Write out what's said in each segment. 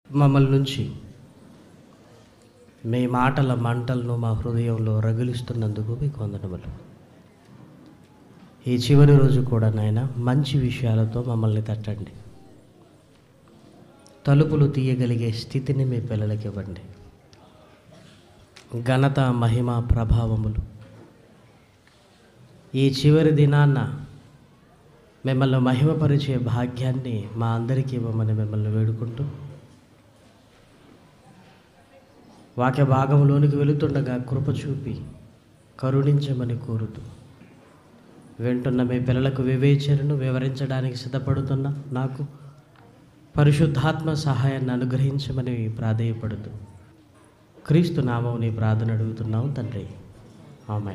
మమ్మల్ని నుంచి మీ మాటల మంటలను మా హృదయంలో రగిలిస్తున్నందుకు మీకు వందనములు ఈ చివరి రోజు కూడా నాయన మంచి విషయాలతో మమ్మల్ని తట్టండి తలుపులు తీయగలిగే స్థితిని మీ పిల్లలకి ఇవ్వండి ఘనత మహిమ ప్రభావములు ఈ చివరి దినాన్న మిమ్మల్ని మహిమపరిచే భాగ్యాన్ని మా అందరికీ ఇవ్వమని మిమ్మల్ని వేడుకుంటూ వాక్య భాగంలోనికి వెళుతుండగా కృప చూపి కరుణించమని కోరుతూ వింటున్న మీ పిల్లలకు వివేచనను వివరించడానికి సిద్ధపడుతున్న నాకు పరిశుద్ధాత్మ సహాయాన్ని అనుగ్రహించమని ప్రాధేయపడుతూ క్రీస్తు నామం నీ ప్రార్థన అడుగుతున్నాం తండ్రి ఆమె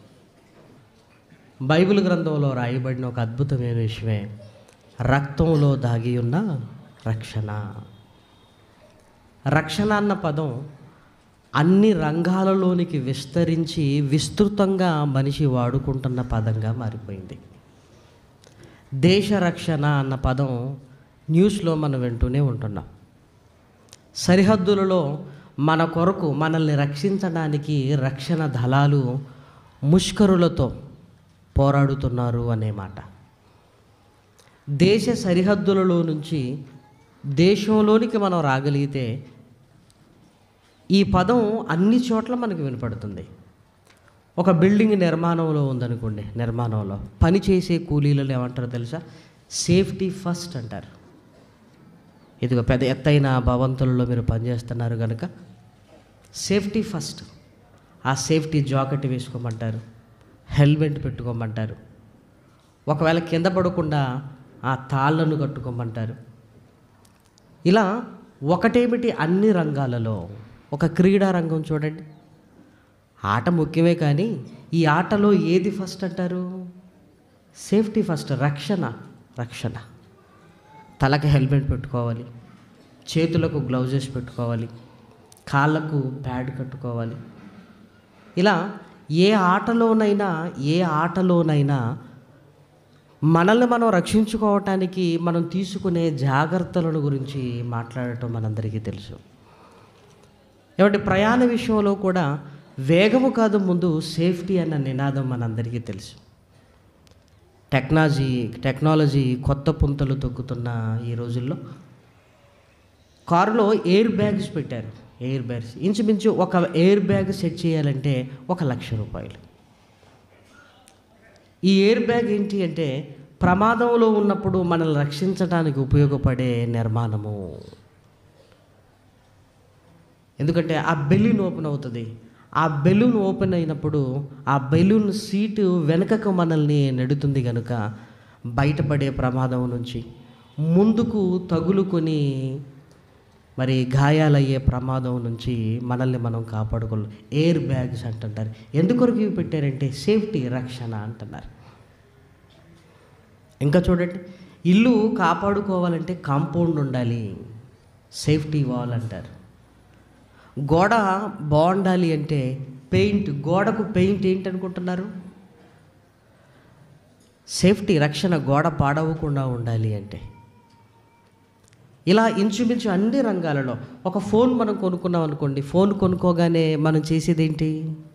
బైబిల్ గ్రంథంలో రాయబడిన ఒక అద్భుతమైన విషయమే రక్తంలో దాగి ఉన్న రక్షణ రక్షణ అన్న పదం అన్ని రంగాలలోనికి విస్తరించి విస్తృతంగా మనిషి వాడుకుంటున్న పదంగా మారిపోయింది దేశ రక్షణ అన్న పదం న్యూస్లో మనం వింటూనే ఉంటున్నాం సరిహద్దులలో మన కొరకు మనల్ని రక్షించడానికి రక్షణ దళాలు ముష్కరులతో పోరాడుతున్నారు అనే మాట దేశ సరిహద్దులలో నుంచి దేశంలోనికి మనం రాగలిగితే ఈ పదం అన్ని చోట్ల మనకు వినపడుతుంది ఒక బిల్డింగ్ నిర్మాణంలో ఉందనుకోండి నిర్మాణంలో పని చేసే కూలీలను ఏమంటారో తెలుసా సేఫ్టీ ఫస్ట్ అంటారు ఇదిగో పెద్ద ఎత్తైన భవంతులలో మీరు పనిచేస్తున్నారు కనుక సేఫ్టీ ఫస్ట్ ఆ సేఫ్టీ జాకెట్ వేసుకోమంటారు హెల్మెట్ పెట్టుకోమంటారు ఒకవేళ కింద పడకుండా ఆ తాళ్ళను కట్టుకోమంటారు ఇలా ఒకటేమిటి అన్ని రంగాలలో ఒక క్రీడా రంగం చూడండి ఆట ముఖ్యమే కానీ ఈ ఆటలో ఏది ఫస్ట్ అంటారు సేఫ్టీ ఫస్ట్ రక్షణ రక్షణ తలకి హెల్మెట్ పెట్టుకోవాలి చేతులకు గ్లౌజెస్ పెట్టుకోవాలి కాళ్ళకు ప్యాడ్ కట్టుకోవాలి ఇలా ఏ ఆటలోనైనా ఏ ఆటలోనైనా మనల్ని మనం రక్షించుకోవటానికి మనం తీసుకునే జాగ్రత్తలను గురించి మాట్లాడటం మనందరికీ తెలుసు ఏమంటే ప్రయాణ విషయంలో కూడా వేగము కాదు ముందు సేఫ్టీ అన్న నినాదం మనందరికీ తెలుసు టెక్నాలజీ టెక్నాలజీ కొత్త పుంతలు తొక్కుతున్న ఈ రోజుల్లో కారులో ఎయిర్ బ్యాగ్స్ పెట్టారు ఎయిర్ బ్యాగ్స్ ఇంచుమించు ఒక ఎయిర్ బ్యాగ్ సెట్ చేయాలంటే ఒక లక్ష రూపాయలు ఈ ఎయిర్ బ్యాగ్ ఏంటి అంటే ప్రమాదంలో ఉన్నప్పుడు మనల్ని రక్షించడానికి ఉపయోగపడే నిర్మాణము ఎందుకంటే ఆ బెలూన్ ఓపెన్ అవుతుంది ఆ బెలూన్ ఓపెన్ అయినప్పుడు ఆ బెలూన్ సీటు వెనుకకు మనల్ని నెడుతుంది కనుక బయటపడే ప్రమాదం నుంచి ముందుకు తగులుకొని మరి గాయాలయ్యే ప్రమాదం నుంచి మనల్ని మనం కాపాడుకోవాలి ఎయిర్ బ్యాగ్స్ అంటుంటారు ఎందుకొరకు ఇవి పెట్టారంటే సేఫ్టీ రక్షణ అంటున్నారు ఇంకా చూడండి ఇల్లు కాపాడుకోవాలంటే కాంపౌండ్ ఉండాలి సేఫ్టీ వాల్ అంటారు గోడ బాగుండాలి అంటే పెయింట్ గోడకు పెయింట్ ఏంటి అనుకుంటున్నారు సేఫ్టీ రక్షణ గోడ పాడవకుండా ఉండాలి అంటే ఇలా ఇంచుమించు అన్ని రంగాలలో ఒక ఫోన్ మనం కొనుక్కున్నాం అనుకోండి ఫోన్ కొనుక్కోగానే మనం చేసేది ఏంటి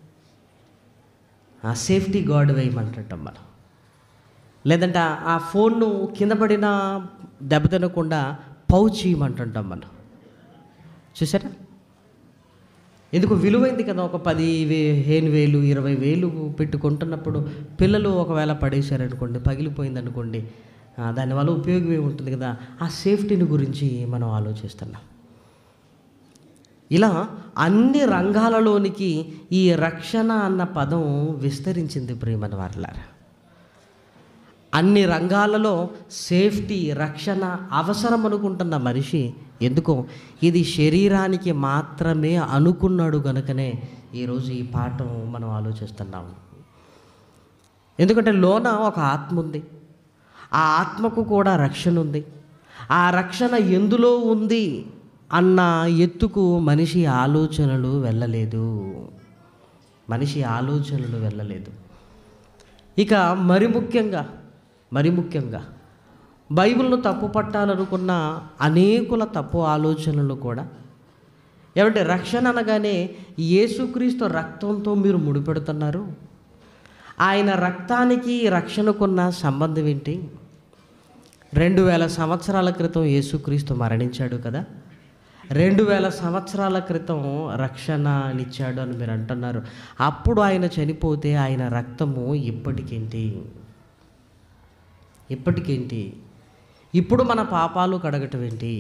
ఆ సేఫ్టీ గార్డ్ వేయమంటుంటాం మనం లేదంటే ఆ ఫోన్ను కింద పడిన దెబ్బతినకుండా పౌచ్ ఇవ్వమంటుంటాం మనం చూసారా ఎందుకు విలువైంది కదా ఒక పది వే హేను వేలు ఇరవై వేలు పెట్టుకుంటున్నప్పుడు పిల్లలు ఒకవేళ పడేశారనుకోండి పగిలిపోయింది అనుకోండి ఆ, దానివల్ల ఉపయోగం ఉంటుంది కదా ఆ సేఫ్టీని గురించి మనం ఆలోచిస్తున్నాం ఇలా అన్ని రంగాలలోనికి ఈ రక్షణ అన్న పదం విస్తరించింది ప్రియమని వారలారా అన్ని రంగాలలో సేఫ్టీ రక్షణ అవసరం అనుకుంటున్న మనిషి ఎందుకో ఇది శరీరానికి మాత్రమే అనుకున్నాడు గనుకనే ఈరోజు ఈ పాఠం మనం ఆలోచిస్తున్నాము ఎందుకంటే లోన ఒక ఆత్మ ఉంది ఆ ఆత్మకు కూడా రక్షణ ఉంది ఆ రక్షణ ఎందులో ఉంది అన్న ఎత్తుకు మనిషి ఆలోచనలు వెళ్ళలేదు మనిషి ఆలోచనలు వెళ్ళలేదు ఇక మరి ముఖ్యంగా మరి ముఖ్యంగా బైబిల్ను తప్పు పట్టాలనుకున్న అనేకుల తప్పు ఆలోచనలు కూడా ఏమంటే రక్షణ అనగానే యేసుక్రీస్తు రక్తంతో మీరు ముడిపెడుతున్నారు ఆయన రక్తానికి రక్షణకున్న సంబంధం ఏంటి రెండు వేల సంవత్సరాల క్రితం యేసుక్రీస్తు మరణించాడు కదా రెండు వేల సంవత్సరాల క్రితం రక్షణనిచ్చాడు అని మీరు అంటున్నారు అప్పుడు ఆయన చనిపోతే ఆయన రక్తము ఇప్పటికేంటి ఇప్పటికేంటి ఇప్పుడు మన పాపాలు కడగటం ఏంటి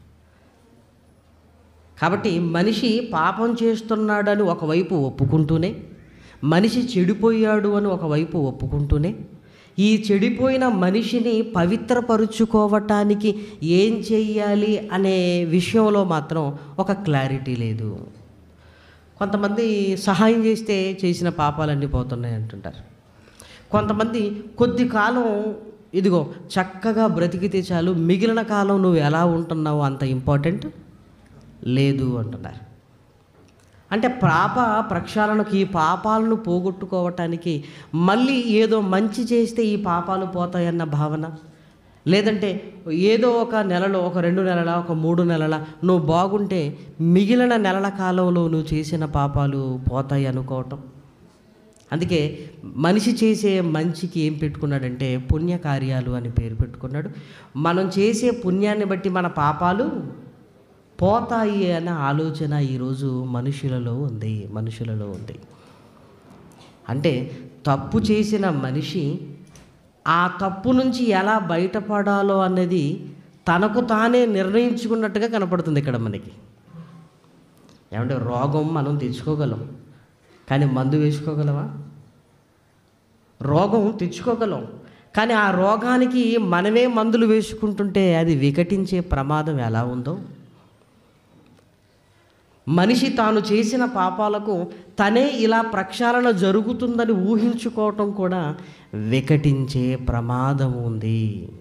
కాబట్టి మనిషి పాపం చేస్తున్నాడని ఒకవైపు ఒప్పుకుంటూనే మనిషి చెడిపోయాడు అని ఒకవైపు ఒప్పుకుంటూనే ఈ చెడిపోయిన మనిషిని పవిత్రపరుచుకోవటానికి ఏం చెయ్యాలి అనే విషయంలో మాత్రం ఒక క్లారిటీ లేదు కొంతమంది సహాయం చేస్తే చేసిన పాపాలన్నీ పోతున్నాయి అంటుంటారు కొంతమంది కొద్ది కాలం ఇదిగో చక్కగా బ్రతికితే చాలు మిగిలిన కాలం నువ్వు ఎలా ఉంటున్నావు అంత ఇంపార్టెంట్ లేదు అంటున్నారు అంటే పాప ప్రక్షాళనకు ఈ పాపాలను పోగొట్టుకోవటానికి మళ్ళీ ఏదో మంచి చేస్తే ఈ పాపాలు పోతాయన్న భావన లేదంటే ఏదో ఒక నెలలో ఒక రెండు నెలల ఒక మూడు నెలల నువ్వు బాగుంటే మిగిలిన నెలల కాలంలో నువ్వు చేసిన పాపాలు పోతాయి అనుకోవటం అందుకే మనిషి చేసే మంచికి ఏం పెట్టుకున్నాడంటే పుణ్యకార్యాలు అని పేరు పెట్టుకున్నాడు మనం చేసే పుణ్యాన్ని బట్టి మన పాపాలు పోతాయి అన్న ఆలోచన ఈరోజు మనుషులలో ఉంది మనుషులలో ఉంది అంటే తప్పు చేసిన మనిషి ఆ తప్పు నుంచి ఎలా బయటపడాలో అన్నది తనకు తానే నిర్ణయించుకున్నట్టుగా కనపడుతుంది ఇక్కడ మనకి ఏమంటే రోగం మనం తెచ్చుకోగలం కానీ మందు వేసుకోగలమా రోగం తెచ్చుకోగలం కానీ ఆ రోగానికి మనమే మందులు వేసుకుంటుంటే అది వికటించే ప్రమాదం ఎలా ఉందో మనిషి తాను చేసిన పాపాలకు తనే ఇలా ప్రక్షాళన జరుగుతుందని ఊహించుకోవటం కూడా వికటించే ప్రమాదం ఉంది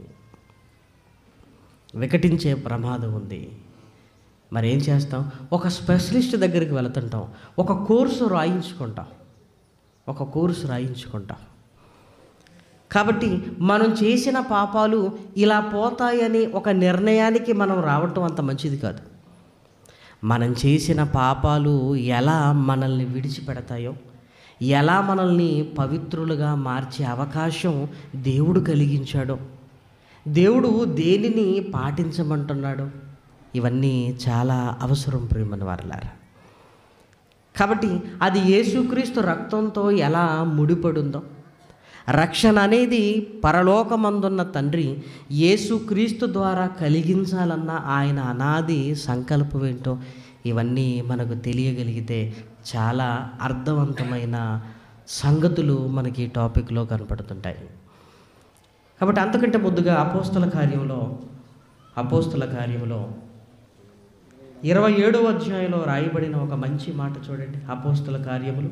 వికటించే ప్రమాదం ఉంది మరి ఏం చేస్తాం ఒక స్పెషలిస్ట్ దగ్గరికి వెళుతుంటాం ఒక కోర్సు రాయించుకుంటాం ఒక కోర్సు రాయించుకుంటాం కాబట్టి మనం చేసిన పాపాలు ఇలా పోతాయని ఒక నిర్ణయానికి మనం రావటం అంత మంచిది కాదు మనం చేసిన పాపాలు ఎలా మనల్ని విడిచిపెడతాయో ఎలా మనల్ని పవిత్రులుగా మార్చే అవకాశం దేవుడు కలిగించాడో దేవుడు దేనిని పాటించమంటున్నాడో ఇవన్నీ చాలా అవసరం ప్రేమని వారలారా కాబట్టి అది యేసుక్రీస్తు రక్తంతో ఎలా ముడిపడుందో రక్షణ అనేది పరలోకమందున్న తండ్రి యేసుక్రీస్తు ద్వారా కలిగించాలన్న ఆయన అనాది సంకల్పం ఏంటో ఇవన్నీ మనకు తెలియగలిగితే చాలా అర్థవంతమైన సంగతులు మనకి ఈ టాపిక్లో కనపడుతుంటాయి కాబట్టి అంతకంటే ముందుగా అపోస్తుల కార్యంలో అపోస్తుల కార్యంలో ఇరవై ఏడవ అధ్యాయంలో రాయబడిన ఒక మంచి మాట చూడండి అపోస్తుల కార్యములు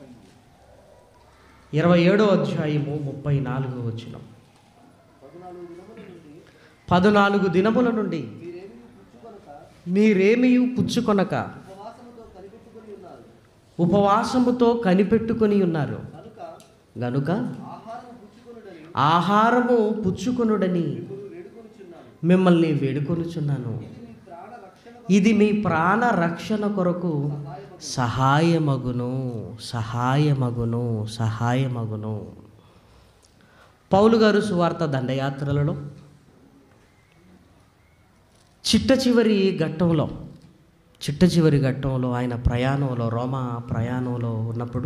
ఇరవై ఏడో అధ్యాయము ముప్పై నాలుగు వచ్చిన పద్నాలుగు దినముల నుండి మీరేమీ పుచ్చుకొనక ఉపవాసముతో కనిపెట్టుకొని ఉన్నారు గనుక ఆహారము పుచ్చుకొనుడని మిమ్మల్ని వేడుకొనుచున్నాను ఇది మీ ప్రాణ రక్షణ కొరకు సహాయమగును సహాయమగును సహాయమగును పౌలు గారు సువార్త దండయాత్రలలో చిట్ట చివరి ఘట్టంలో చిట్ట చివరి ఘట్టంలో ఆయన ప్రయాణంలో రోమా ప్రయాణంలో ఉన్నప్పుడు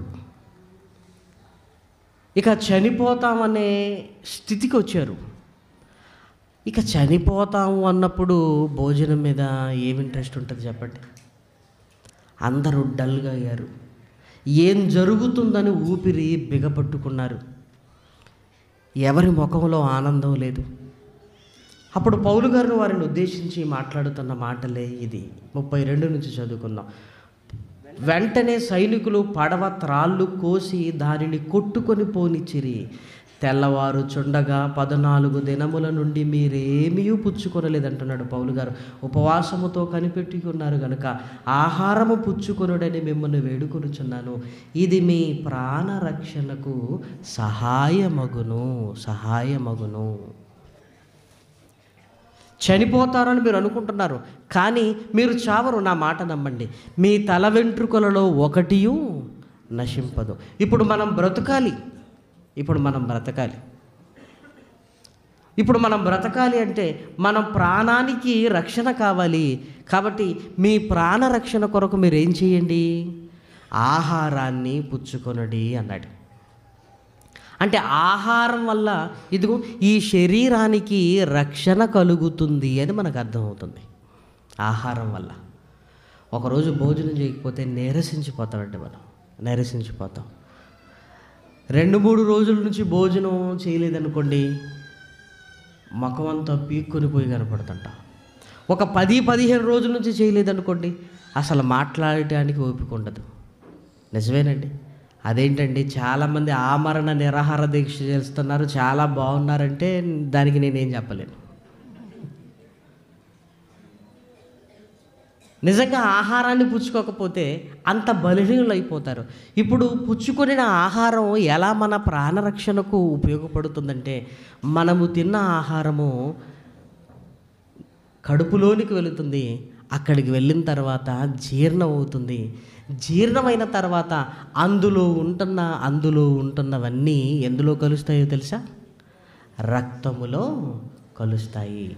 ఇక చనిపోతామనే స్థితికి వచ్చారు ఇక చనిపోతాము అన్నప్పుడు భోజనం మీద ఏమి ఇంట్రెస్ట్ ఉంటుంది చెప్పండి అందరూ డల్గా అయ్యారు ఏం జరుగుతుందని ఊపిరి బిగపట్టుకున్నారు ఎవరి ముఖంలో ఆనందం లేదు అప్పుడు పౌలు గారిని వారిని ఉద్దేశించి మాట్లాడుతున్న మాటలే ఇది ముప్పై రెండు నుంచి చదువుకుందాం వెంటనే సైనికులు పడవ త్రాళ్ళు కోసి దానిని కొట్టుకొని పోనిచ్చిరి తెల్లవారు చుండగా పద్నాలుగు దినముల నుండి మీరేమీ పుచ్చుకొనలేదంటున్నాడు పౌలు గారు ఉపవాసముతో కనిపెట్టి ఉన్నారు కనుక ఆహారము పుచ్చుకొనుడని మిమ్మల్ని వేడుకొనుచున్నాను ఇది మీ ప్రాణ రక్షణకు సహాయమగును సహాయమగును చనిపోతారని మీరు అనుకుంటున్నారు కానీ మీరు చావరు నా మాట నమ్మండి మీ తల వెంట్రుకలలో ఒకటియు నశింపదు ఇప్పుడు మనం బ్రతకాలి ఇప్పుడు మనం బ్రతకాలి ఇప్పుడు మనం బ్రతకాలి అంటే మనం ప్రాణానికి రక్షణ కావాలి కాబట్టి మీ ప్రాణ రక్షణ కొరకు మీరు ఏం చేయండి ఆహారాన్ని పుచ్చుకొనడి అన్నాడు అంటే ఆహారం వల్ల ఇదిగో ఈ శరీరానికి రక్షణ కలుగుతుంది అని మనకు అర్థమవుతుంది ఆహారం వల్ల ఒకరోజు భోజనం చేయకపోతే నీరసించిపోతామండి మనం నీరసించిపోతాం రెండు మూడు రోజుల నుంచి భోజనం చేయలేదనుకోండి ముఖం అంతా పీక్కొని పోయి కనపడుతుంట ఒక పది పదిహేను రోజుల నుంచి చేయలేదనుకోండి అసలు మాట్లాడటానికి ఓపిక ఉండదు నిజమేనండి అదేంటండి చాలామంది ఆమరణ నిరాహార దీక్ష చేస్తున్నారు చాలా బాగున్నారంటే దానికి నేనేం చెప్పలేను నిజంగా ఆహారాన్ని పుచ్చుకోకపోతే అంత బలహీనులు అయిపోతారు ఇప్పుడు పుచ్చుకొనిన ఆహారం ఎలా మన ప్రాణరక్షణకు ఉపయోగపడుతుందంటే మనము తిన్న ఆహారము కడుపులోనికి వెళుతుంది అక్కడికి వెళ్ళిన తర్వాత జీర్ణం అవుతుంది జీర్ణమైన తర్వాత అందులో ఉంటున్న అందులో ఉంటున్నవన్నీ ఎందులో కలుస్తాయో తెలుసా రక్తములో కలుస్తాయి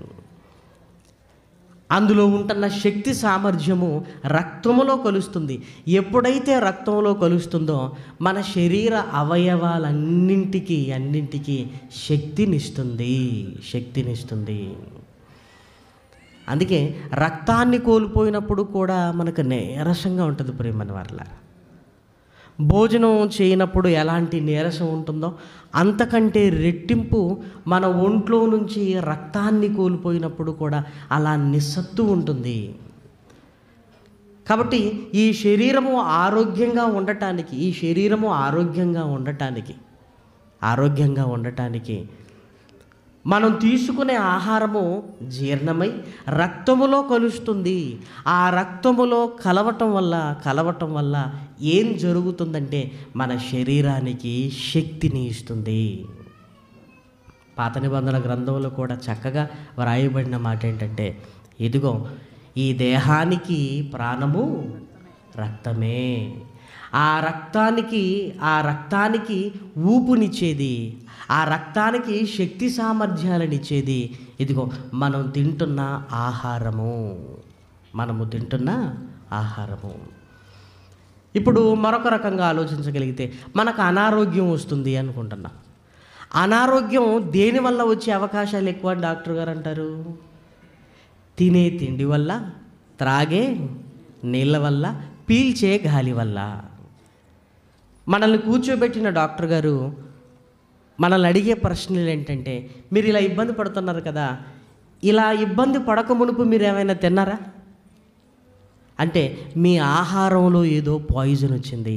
అందులో ఉంటున్న శక్తి సామర్థ్యము రక్తములో కలుస్తుంది ఎప్పుడైతే రక్తంలో కలుస్తుందో మన శరీర అవయవాలన్నింటికి అన్నింటికి శక్తినిస్తుంది శక్తినిస్తుంది అందుకే రక్తాన్ని కోల్పోయినప్పుడు కూడా మనకు నీరసంగా ఉంటుంది ప్రేమని వాళ్ళ భోజనం చేయనప్పుడు ఎలాంటి నీరసం ఉంటుందో అంతకంటే రెట్టింపు మన ఒంట్లో నుంచి రక్తాన్ని కోల్పోయినప్పుడు కూడా అలా నిస్సత్తు ఉంటుంది కాబట్టి ఈ శరీరము ఆరోగ్యంగా ఉండటానికి ఈ శరీరము ఆరోగ్యంగా ఉండటానికి ఆరోగ్యంగా ఉండటానికి మనం తీసుకునే ఆహారము జీర్ణమై రక్తములో కలుస్తుంది ఆ రక్తములో కలవటం వల్ల కలవటం వల్ల ఏం జరుగుతుందంటే మన శరీరానికి శక్తిని ఇస్తుంది పాత నిబంధన గ్రంథంలో కూడా చక్కగా వ్రాయబడిన మాట ఏంటంటే ఇదిగో ఈ దేహానికి ప్రాణము రక్తమే ఆ రక్తానికి ఆ రక్తానికి ఊపునిచ్చేది ఆ రక్తానికి శక్తి సామర్థ్యాలనిచ్చేది ఇదిగో మనం తింటున్న ఆహారము మనము తింటున్న ఆహారము ఇప్పుడు మరొక రకంగా ఆలోచించగలిగితే మనకు అనారోగ్యం వస్తుంది అనుకుంటున్నాం అనారోగ్యం దేనివల్ల వచ్చే అవకాశాలు ఎక్కువ అని డాక్టర్ గారు అంటారు తినే తిండి వల్ల త్రాగే నీళ్ళ వల్ల పీల్చే గాలి వల్ల మనల్ని కూర్చోబెట్టిన డాక్టర్ గారు మనల్ని అడిగే ప్రశ్నలు ఏంటంటే మీరు ఇలా ఇబ్బంది పడుతున్నారు కదా ఇలా ఇబ్బంది పడక మునుపు మీరు ఏమైనా తిన్నారా అంటే మీ ఆహారంలో ఏదో పాయిజన్ వచ్చింది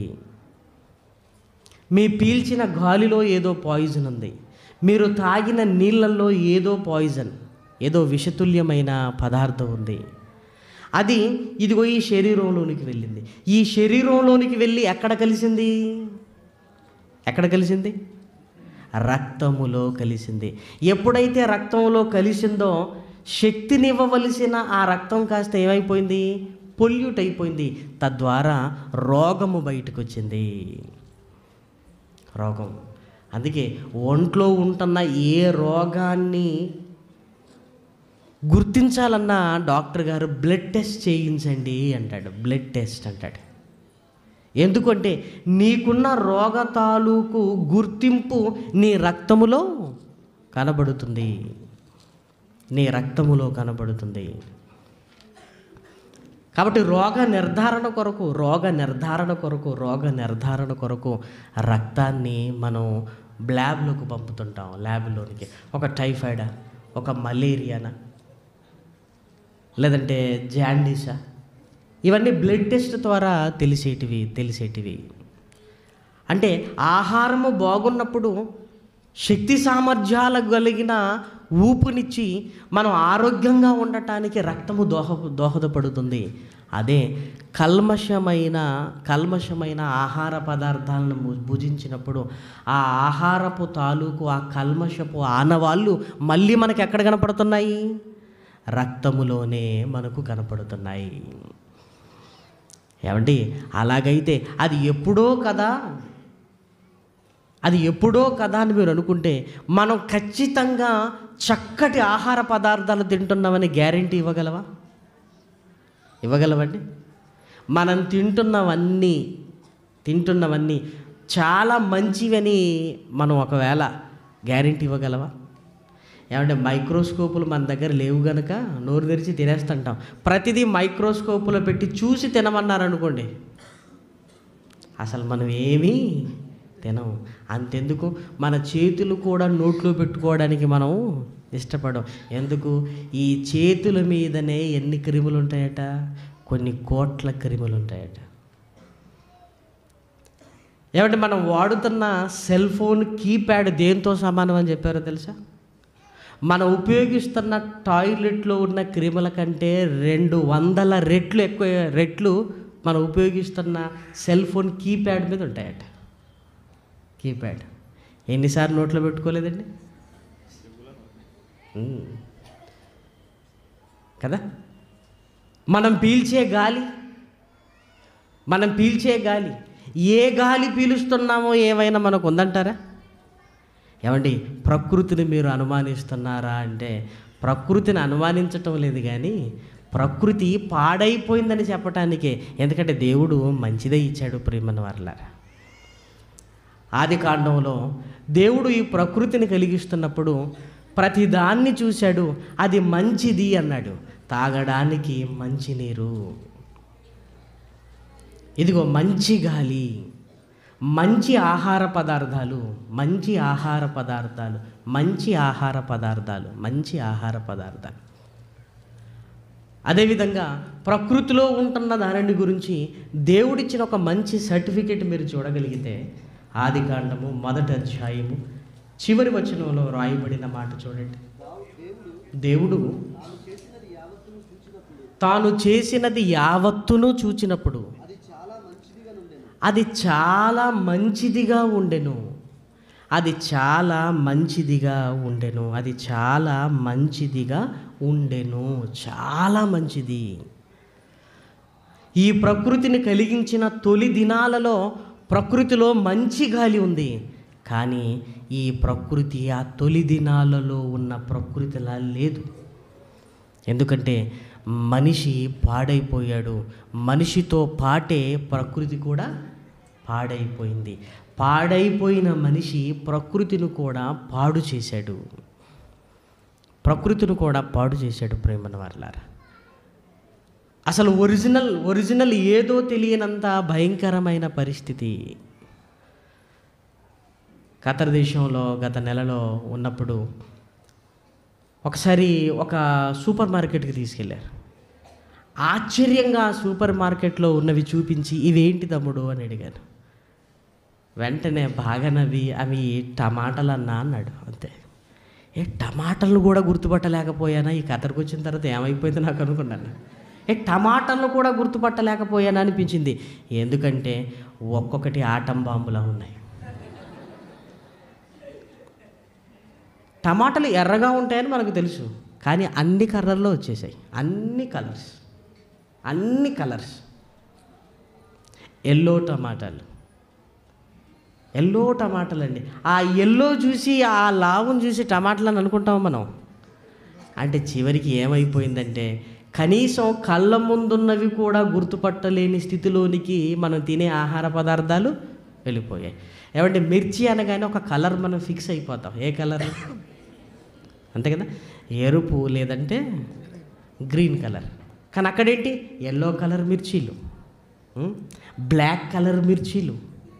మీ పీల్చిన గాలిలో ఏదో పాయిజన్ ఉంది మీరు తాగిన నీళ్ళల్లో ఏదో పాయిజన్ ఏదో విషతుల్యమైన పదార్థం ఉంది అది ఇదిగో ఈ శరీరంలోనికి వెళ్ళింది ఈ శరీరంలోనికి వెళ్ళి ఎక్కడ కలిసింది ఎక్కడ కలిసింది రక్తములో కలిసింది ఎప్పుడైతే రక్తంలో కలిసిందో శక్తినివ్వవలసిన ఆ రక్తం కాస్త ఏమైపోయింది పొల్యూట్ అయిపోయింది తద్వారా రోగము బయటకు వచ్చింది రోగం అందుకే ఒంట్లో ఉంటున్న ఏ రోగాన్ని గుర్తించాలన్నా డాక్టర్ గారు బ్లడ్ టెస్ట్ చేయించండి అంటాడు బ్లడ్ టెస్ట్ అంటాడు ఎందుకంటే నీకున్న రోగ తాలూకు గుర్తింపు నీ రక్తములో కనబడుతుంది నీ రక్తములో కనబడుతుంది కాబట్టి రోగ నిర్ధారణ కొరకు రోగ నిర్ధారణ కొరకు రోగ నిర్ధారణ కొరకు రక్తాన్ని మనం ల్యాబ్లోకి పంపుతుంటాం ల్యాబ్లోనికి ఒక టైఫాయిడా ఒక మలేరియానా లేదంటే జాండీసా ఇవన్నీ బ్లడ్ టెస్ట్ ద్వారా తెలిసేటివి తెలిసేటివి అంటే ఆహారము బాగున్నప్పుడు శక్తి సామర్థ్యాలు కలిగిన ఊపునిచ్చి మనం ఆరోగ్యంగా ఉండటానికి రక్తము దోహ దోహదపడుతుంది అదే కల్మషమైన కల్మషమైన ఆహార పదార్థాలను ము- భుజించినప్పుడు ఆ ఆహారపు తాలూకు ఆ కల్మషపు ఆనవాళ్ళు మళ్ళీ మనకి ఎక్కడ కనపడుతున్నాయి రక్తములోనే మనకు కనపడుతున్నాయి ఏమండి అలాగైతే అది ఎప్పుడో కదా అది ఎప్పుడో కదా అని మీరు అనుకుంటే మనం ఖచ్చితంగా చక్కటి ఆహార పదార్థాలు తింటున్నామని గ్యారంటీ ఇవ్వగలవా ఇవ్వగలవండి మనం తింటున్నవన్నీ తింటున్నవన్నీ చాలా మంచివని మనం ఒకవేళ గ్యారంటీ ఇవ్వగలవా ఏమంటే మైక్రోస్కోపులు మన దగ్గర లేవు గనక నోరు తెరిచి తినేస్తుంటాం ప్రతిదీ మైక్రోస్కోపులో పెట్టి చూసి తినమన్నారనుకోండి అసలు మనం ఏమీ తినం అంతెందుకు మన చేతులు కూడా నోట్లో పెట్టుకోవడానికి మనం ఇష్టపడం ఎందుకు ఈ చేతుల మీదనే ఎన్ని క్రిములు ఉంటాయట కొన్ని కోట్ల క్రిములు ఉంటాయట ఏమంటే మనం వాడుతున్న సెల్ ఫోన్ కీప్యాడ్ దేంతో సమానం అని చెప్పారో తెలుసా మనం ఉపయోగిస్తున్న టాయిలెట్లో ఉన్న క్రిముల కంటే రెండు వందల రెట్లు ఎక్కువ రెట్లు మనం ఉపయోగిస్తున్న సెల్ ఫోన్ కీప్యాడ్ మీద ఉంటాయట కీప్యాడ్ ఎన్నిసార్లు నోట్లో పెట్టుకోలేదండి ఉమ్. కదా మనం పీల్చే గాలి మనం పీల్చే గాలి ఏ గాలి పీలుస్తున్నామో ఏమైనా మనకు ఉందంటారా ఏమండి ప్రకృతిని మీరు అనుమానిస్తున్నారా అంటే ప్రకృతిని అనుమానించటం లేదు కానీ ప్రకృతి పాడైపోయిందని చెప్పటానికే ఎందుకంటే దేవుడు మంచిదే ఇచ్చాడు ప్రేమన వారలారా ఆది కాండంలో దేవుడు ఈ ప్రకృతిని కలిగిస్తున్నప్పుడు ప్రతిదాన్ని చూశాడు అది మంచిది అన్నాడు తాగడానికి మంచినీరు ఇదిగో మంచి గాలి మంచి ఆహార పదార్థాలు మంచి ఆహార పదార్థాలు మంచి ఆహార పదార్థాలు మంచి ఆహార పదార్థాలు అదేవిధంగా ప్రకృతిలో ఉంటున్న దానిని గురించి దేవుడిచ్చిన ఒక మంచి సర్టిఫికెట్ మీరు చూడగలిగితే ఆది కాండము మొదటి అధ్యాయము చివరి వచనంలో రాయబడిన మాట చూడండి దేవుడు తాను చేసినది యావత్తును చూచినప్పుడు అది చాలా మంచిదిగా ఉండెను అది చాలా మంచిదిగా ఉండెను అది చాలా మంచిదిగా ఉండెను చాలా మంచిది ఈ ప్రకృతిని కలిగించిన తొలి దినాలలో ప్రకృతిలో మంచి గాలి ఉంది కానీ ఈ ప్రకృతి ఆ తొలి దినాలలో ఉన్న ప్రకృతిలా లేదు ఎందుకంటే మనిషి పాడైపోయాడు మనిషితో పాటే ప్రకృతి కూడా పాడైపోయింది పాడైపోయిన మనిషి ప్రకృతిని కూడా పాడు చేశాడు ప్రకృతిని కూడా పాడు చేశాడు ప్రేమన వారలారా అసలు ఒరిజినల్ ఒరిజినల్ ఏదో తెలియనంత భయంకరమైన పరిస్థితి ఖతర్ దేశంలో గత నెలలో ఉన్నప్పుడు ఒకసారి ఒక సూపర్ మార్కెట్కి తీసుకెళ్ళారు ఆశ్చర్యంగా ఆ సూపర్ మార్కెట్లో ఉన్నవి చూపించి ఇవేంటి తమ్ముడు అని అడిగాను వెంటనే బాగా నవ్వి అవి టమాటాలన్నా అన్నాడు అంతే ఏ టమాటాలను కూడా గుర్తుపట్టలేకపోయానా ఈ కథకు వచ్చిన తర్వాత ఏమైపోయింది నాకు అనుకున్నాను ఏ టమాటాలను కూడా గుర్తుపట్టలేకపోయానా అనిపించింది ఎందుకంటే ఒక్కొక్కటి ఆటం బాంబులా ఉన్నాయి టమాటాలు ఎర్రగా ఉంటాయని మనకు తెలుసు కానీ అన్ని కలర్లో వచ్చేసాయి అన్ని కలర్స్ అన్ని కలర్స్ ఎల్లో టమాటాలు ఎల్లో టమాటాలు అండి ఆ ఎల్లో చూసి ఆ లావును చూసి టమాటాలు అని అనుకుంటాం మనం అంటే చివరికి ఏమైపోయిందంటే కనీసం కళ్ళ ముందున్నవి కూడా గుర్తుపట్టలేని స్థితిలోనికి మనం తినే ఆహార పదార్థాలు వెళ్ళిపోయాయి ఏమంటే మిర్చి అనగానే ఒక కలర్ మనం ఫిక్స్ అయిపోతాం ఏ కలర్ అంతే కదా ఎరుపు లేదంటే గ్రీన్ కలర్ కానీ అక్కడేంటి ఎల్లో కలర్ మిర్చీలు ఉం? బ్లాక్ కలర్ మిర్చీలు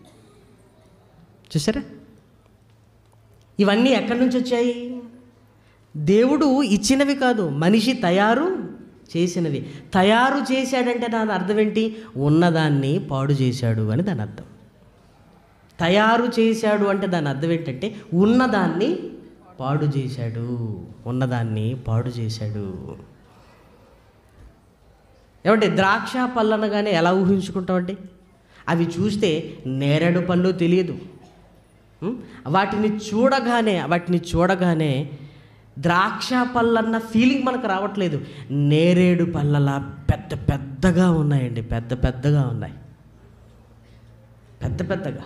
చూసారా ఇవన్నీ ఎక్కడి నుంచి వచ్చాయి దేవుడు ఇచ్చినవి కాదు మనిషి తయారు చేసినవి తయారు చేశాడంటే దాని అర్థం ఏంటి ఉన్నదాన్ని పాడు చేశాడు అని దాని అర్థం తయారు చేశాడు అంటే దాని అర్థం ఏంటంటే ఉన్నదాన్ని పాడు చేశాడు ఉన్నదాన్ని పాడు చేశాడు ఏమంటే ద్రాక్ష పళ్ళు అనగానే ఎలా ఊహించుకుంటామండి అవి చూస్తే నేరేడు పళ్ళు తెలియదు ఉం? వాటిని చూడగానే వాటిని చూడగానే ద్రాక్ష పళ్ళన్న ఫీలింగ్ మనకు రావట్లేదు నేరేడు పళ్ళలా పెద్ద పెద్దగా ఉన్నాయండి పెద్ద పెద్దగా ఉన్నాయి పెద్ద పెద్దగా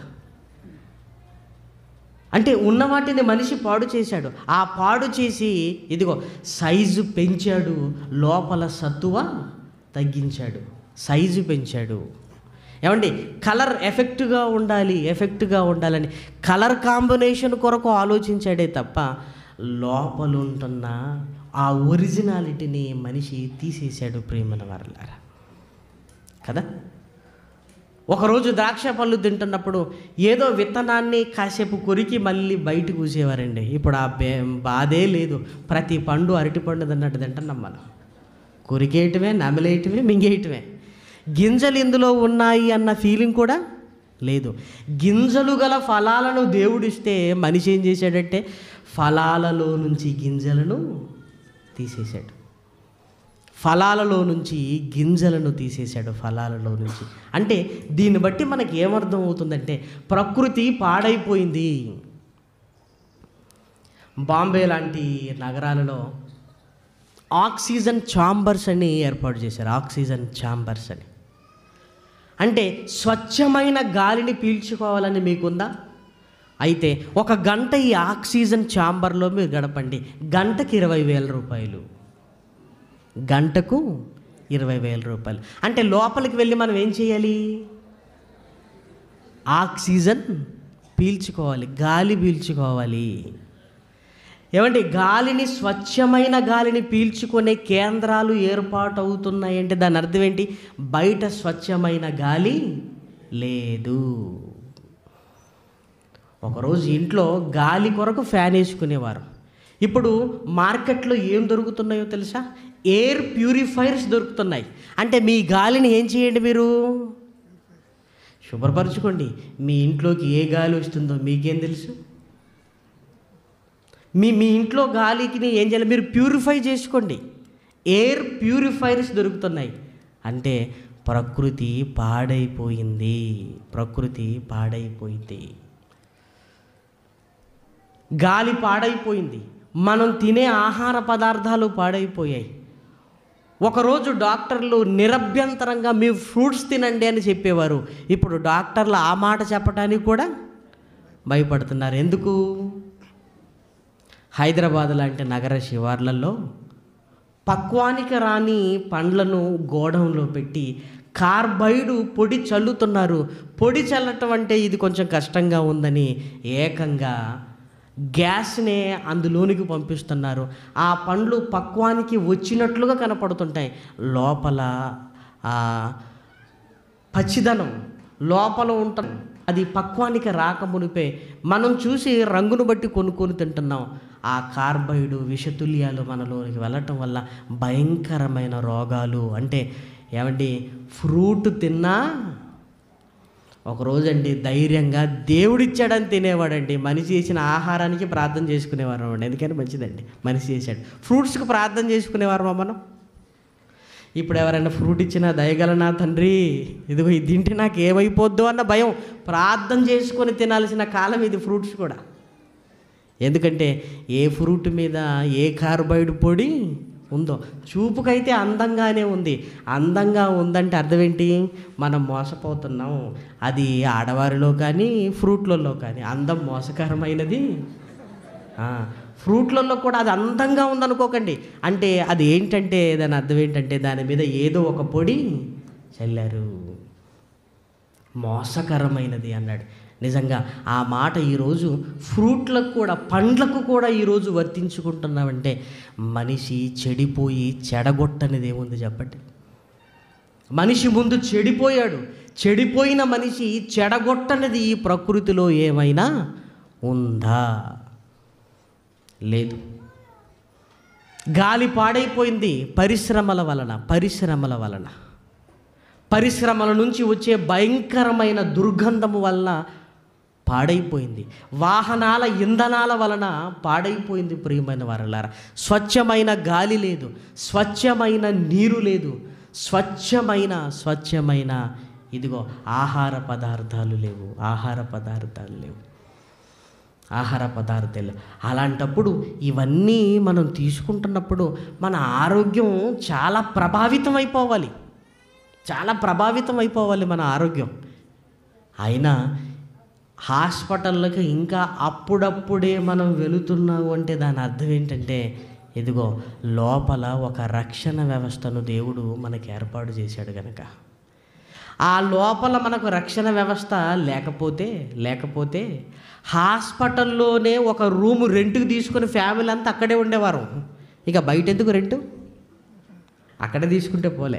అంటే ఉన్న వాటిని మనిషి పాడు చేశాడు ఆ పాడు చేసి ఇదిగో సైజు పెంచాడు లోపల సత్తువ తగ్గించాడు సైజు పెంచాడు ఏమండి కలర్ ఎఫెక్ట్గా ఉండాలి ఎఫెక్ట్గా ఉండాలని కలర్ కాంబినేషన్ కొరకు ఆలోచించాడే తప్ప లోపల ఉంటున్న ఆ ఒరిజినాలిటీని మనిషి తీసేశాడు ప్రేమన వారలారా కదా ఒకరోజు ద్రాక్ష పళ్ళు తింటున్నప్పుడు ఏదో విత్తనాన్ని కాసేపు కొరికి మళ్ళీ బయటకు కూసేవారండి ఇప్పుడు ఆ బే బాధే లేదు ప్రతి పండు అరటి పండు తిన్నట్టు తింటున్నాం మనం కొరికేయటమే నమిలేయటమే మింగేయటమే గింజలు ఇందులో ఉన్నాయి అన్న ఫీలింగ్ కూడా లేదు గింజలు గల ఫలాలను దేవుడిస్తే మనిషి ఏం చేశాడంటే ఫలాలలో నుంచి గింజలను తీసేశాడు ఫలాలలో నుంచి గింజలను తీసేశాడు ఫలాలలో నుంచి అంటే దీన్ని బట్టి మనకి ఏమర్థం అవుతుందంటే ప్రకృతి పాడైపోయింది బాంబే లాంటి నగరాలలో ఆక్సిజన్ ఛాంబర్స్ అని ఏర్పాటు చేశారు ఆక్సిజన్ ఛాంబర్స్ అని అంటే స్వచ్ఛమైన గాలిని పీల్చుకోవాలని మీకుందా అయితే ఒక గంట ఈ ఆక్సిజన్ ఛాంబర్లో మీరు గడపండి గంటకి ఇరవై వేల రూపాయలు గంటకు ఇరవై వేల రూపాయలు అంటే లోపలికి వెళ్ళి మనం ఏం చేయాలి ఆక్సిజన్ పీల్చుకోవాలి గాలి పీల్చుకోవాలి ఏమంటే గాలిని స్వచ్ఛమైన గాలిని పీల్చుకునే కేంద్రాలు ఏర్పాటు అవుతున్నాయి అంటే దాని అర్థం ఏంటి బయట స్వచ్ఛమైన గాలి లేదు ఒకరోజు ఇంట్లో గాలి కొరకు ఫ్యాన్ వేసుకునేవారు ఇప్పుడు మార్కెట్లో ఏం దొరుకుతున్నాయో తెలుసా ఎయిర్ ప్యూరిఫైర్స్ దొరుకుతున్నాయి అంటే మీ గాలిని ఏం చేయండి మీరు శుభ్రపరచుకోండి మీ ఇంట్లోకి ఏ గాలి వస్తుందో మీకేం తెలుసు మీ మీ ఇంట్లో గాలికి ఏం చేయాలి మీరు ప్యూరిఫై చేసుకోండి ఎయిర్ ప్యూరిఫైర్స్ దొరుకుతున్నాయి అంటే ప్రకృతి పాడైపోయింది ప్రకృతి పాడైపోయింది గాలి పాడైపోయింది మనం తినే ఆహార పదార్థాలు పాడైపోయాయి ఒకరోజు డాక్టర్లు నిరభ్యంతరంగా మీ ఫ్రూట్స్ తినండి అని చెప్పేవారు ఇప్పుడు డాక్టర్లు ఆ మాట చెప్పడానికి కూడా భయపడుతున్నారు ఎందుకు హైదరాబాద్ లాంటి నగర శివార్లలో పక్వానికి రాని పండ్లను గోడౌన్లో పెట్టి కార్బైడ్ పొడి చల్లుతున్నారు పొడి చల్లటం అంటే ఇది కొంచెం కష్టంగా ఉందని ఏకంగా గ్యాస్నే అందులోనికి పంపిస్తున్నారు ఆ పండ్లు పక్వానికి వచ్చినట్లుగా కనపడుతుంటాయి లోపల ఆ పచ్చిదనం లోపల ఉంటాం అది పక్వానికి రాకమునిపే మనం చూసి రంగును బట్టి కొనుక్కొని తింటున్నాం ఆ కార్బైడ్ విషతుల్యాలు మనలోనికి వెళ్ళటం వల్ల భయంకరమైన రోగాలు అంటే ఏమండి ఫ్రూట్ తిన్నా ఒకరోజండి ధైర్యంగా దేవుడిచ్చాడని తినేవాడండి మనిషి చేసిన ఆహారానికి ప్రార్థన చేసుకునేవారు అండి ఎందుకని మంచిదండి మనిషి చేశాడు ఫ్రూట్స్కి ప్రార్థన చేసుకునేవారు మనం ఇప్పుడు ఎవరైనా ఫ్రూట్ ఇచ్చినా దయగలనా తండ్రి ఇదిగో ఇది తింటే నాకు ఏమైపోద్దు అన్న భయం ప్రార్థన చేసుకొని తినాల్సిన కాలం ఇది ఫ్రూట్స్ కూడా ఎందుకంటే ఏ ఫ్రూట్ మీద ఏ కార్బైడ్ పొడి ఉందో చూపుకైతే అందంగానే ఉంది అందంగా ఉందంటే అర్థం ఏంటి మనం మోసపోతున్నాం అది ఆడవారిలో కానీ ఫ్రూట్లలో కానీ అందం మోసకరమైనది ఆ, ఫ్రూట్లలో కూడా అది అందంగా ఉందనుకోకండి అంటే అది ఏంటంటే దాని అర్థం ఏంటంటే దాని మీద ఏదో ఒక పొడి చల్లారు మోసకరమైనది అన్నాడు నిజంగా ఆ మాట ఈరోజు ఫ్రూట్లకు కూడా పండ్లకు కూడా ఈరోజు వర్తించుకుంటున్నామంటే మనిషి చెడిపోయి చెడగొట్టనిది ఏముంది చెప్పండి మనిషి ముందు చెడిపోయాడు చెడిపోయిన మనిషి చెడగొట్టనిది ఈ ప్రకృతిలో ఏమైనా ఉందా లేదు గాలి పాడైపోయింది పరిశ్రమల వలన పరిశ్రమల వలన పరిశ్రమల నుంచి వచ్చే భయంకరమైన దుర్గంధము వలన పాడైపోయింది వాహనాల ఇంధనాల వలన పాడైపోయింది ప్రియమైన వారలారా స్వచ్ఛమైన గాలి లేదు స్వచ్ఛమైన నీరు లేదు స్వచ్ఛమైన స్వచ్ఛమైన ఇదిగో ఆహార పదార్థాలు లేవు ఆహార పదార్థాలు లేవు ఆహార పదార్థాలు అలాంటప్పుడు ఇవన్నీ మనం తీసుకుంటున్నప్పుడు మన ఆరోగ్యం చాలా ప్రభావితం అయిపోవాలి చాలా ప్రభావితం అయిపోవాలి మన ఆరోగ్యం అయినా హాస్పిటల్కి ఇంకా అప్పుడప్పుడే మనం వెళుతున్నాము అంటే దాని అర్థం ఏంటంటే ఇదిగో లోపల ఒక రక్షణ వ్యవస్థను దేవుడు మనకి ఏర్పాటు చేశాడు కనుక ఆ లోపల మనకు రక్షణ వ్యవస్థ లేకపోతే లేకపోతే హాస్పిటల్లోనే ఒక రూము రెంట్కి తీసుకుని ఫ్యామిలీ అంతా అక్కడే ఉండేవారు ఇక బయట ఎందుకు రెంటు అక్కడే తీసుకుంటే పోలే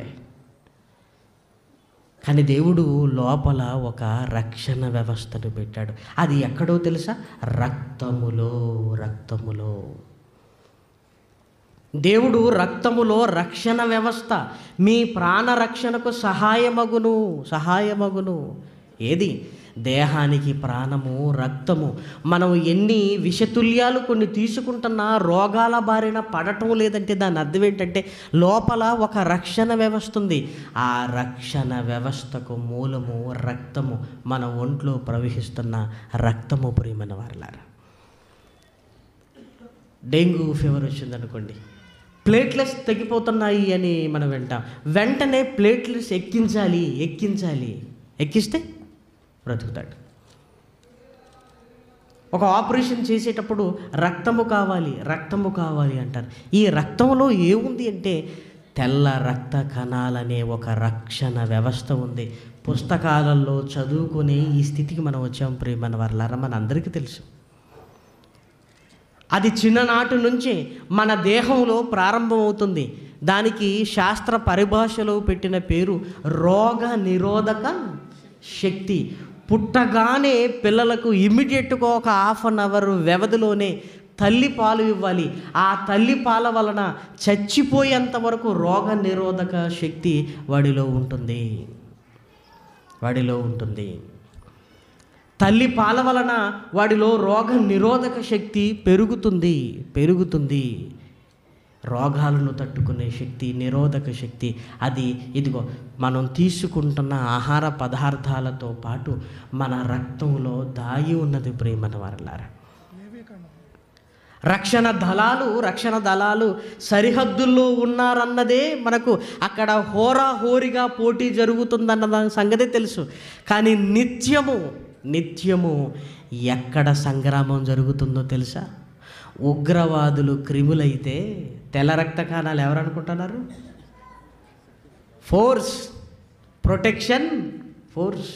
కానీ దేవుడు లోపల ఒక రక్షణ వ్యవస్థను పెట్టాడు అది ఎక్కడో తెలుసా రక్తములో రక్తములో దేవుడు రక్తములో రక్షణ వ్యవస్థ మీ ప్రాణ రక్షణకు సహాయమగును సహాయమగును ఏది దేహానికి ప్రాణము రక్తము మనం ఎన్ని విషతుల్యాలు కొన్ని తీసుకుంటున్నా రోగాల బారిన పడటం లేదంటే దాని అర్థం ఏంటంటే లోపల ఒక రక్షణ వ్యవస్థ ఉంది ఆ రక్షణ వ్యవస్థకు మూలము రక్తము మన ఒంట్లో ప్రవహిస్తున్న రక్తము ప్రియమైన వారలారా డెంగ్యూ ఫీవర్ వచ్చిందనుకోండి ప్లేట్లెస్ తగ్గిపోతున్నాయి అని మనం వింటాం వెంటనే ప్లేట్లెస్ ఎక్కించాలి ఎక్కించాలి ఎక్కిస్తే బ్రతుకుతాడు ఒక ఆపరేషన్ చేసేటప్పుడు రక్తము కావాలి రక్తము కావాలి అంటారు ఈ రక్తంలో ఏముంది అంటే తెల్ల రక్త కణాలనే ఒక రక్షణ వ్యవస్థ ఉంది పుస్తకాలలో చదువుకునే ఈ స్థితికి మనం వచ్చాం ప్రియమైన వారులారా మన అందరికీ తెలుసు అది చిన్ననాటి నుంచి మన దేహంలో ప్రారంభమవుతుంది దానికి శాస్త్ర పరిభాషలో పెట్టిన పేరు రోగ నిరోధక శక్తి పుట్టగానే పిల్లలకు ఇమ్మీడియట్గా ఒక హాఫ్ అన్ అవర్ వ్యవధిలోనే తల్లి పాలు ఇవ్వాలి ఆ తల్లి పాల వలన చచ్చిపోయేంత వరకు రోగ నిరోధక శక్తి వాడిలో ఉంటుంది వాడిలో ఉంటుంది తల్లి పాల వలన వాడిలో రోగ నిరోధక శక్తి పెరుగుతుంది పెరుగుతుంది రోగాలను తట్టుకునే శక్తి నిరోధక శక్తి అది ఇదిగో మనం తీసుకుంటున్న ఆహార పదార్థాలతో పాటు మన రక్తంలో దాగి ఉన్నది ప్రేమన వారలారా రక్షణ దళాలు రక్షణ దళాలు సరిహద్దుల్లో ఉన్నారన్నదే మనకు అక్కడ హోరాహోరిగా పోటీ జరుగుతుందన్న దాని సంగతే తెలుసు కానీ నిత్యము నిత్యము ఎక్కడ సంగ్రామం జరుగుతుందో తెలుసా ఉగ్రవాదులు క్రిములైతే తెల్ల రక్త కణాలు ఎవరు అనుకుంటున్నారు ఫోర్స్ ప్రొటెక్షన్ ఫోర్స్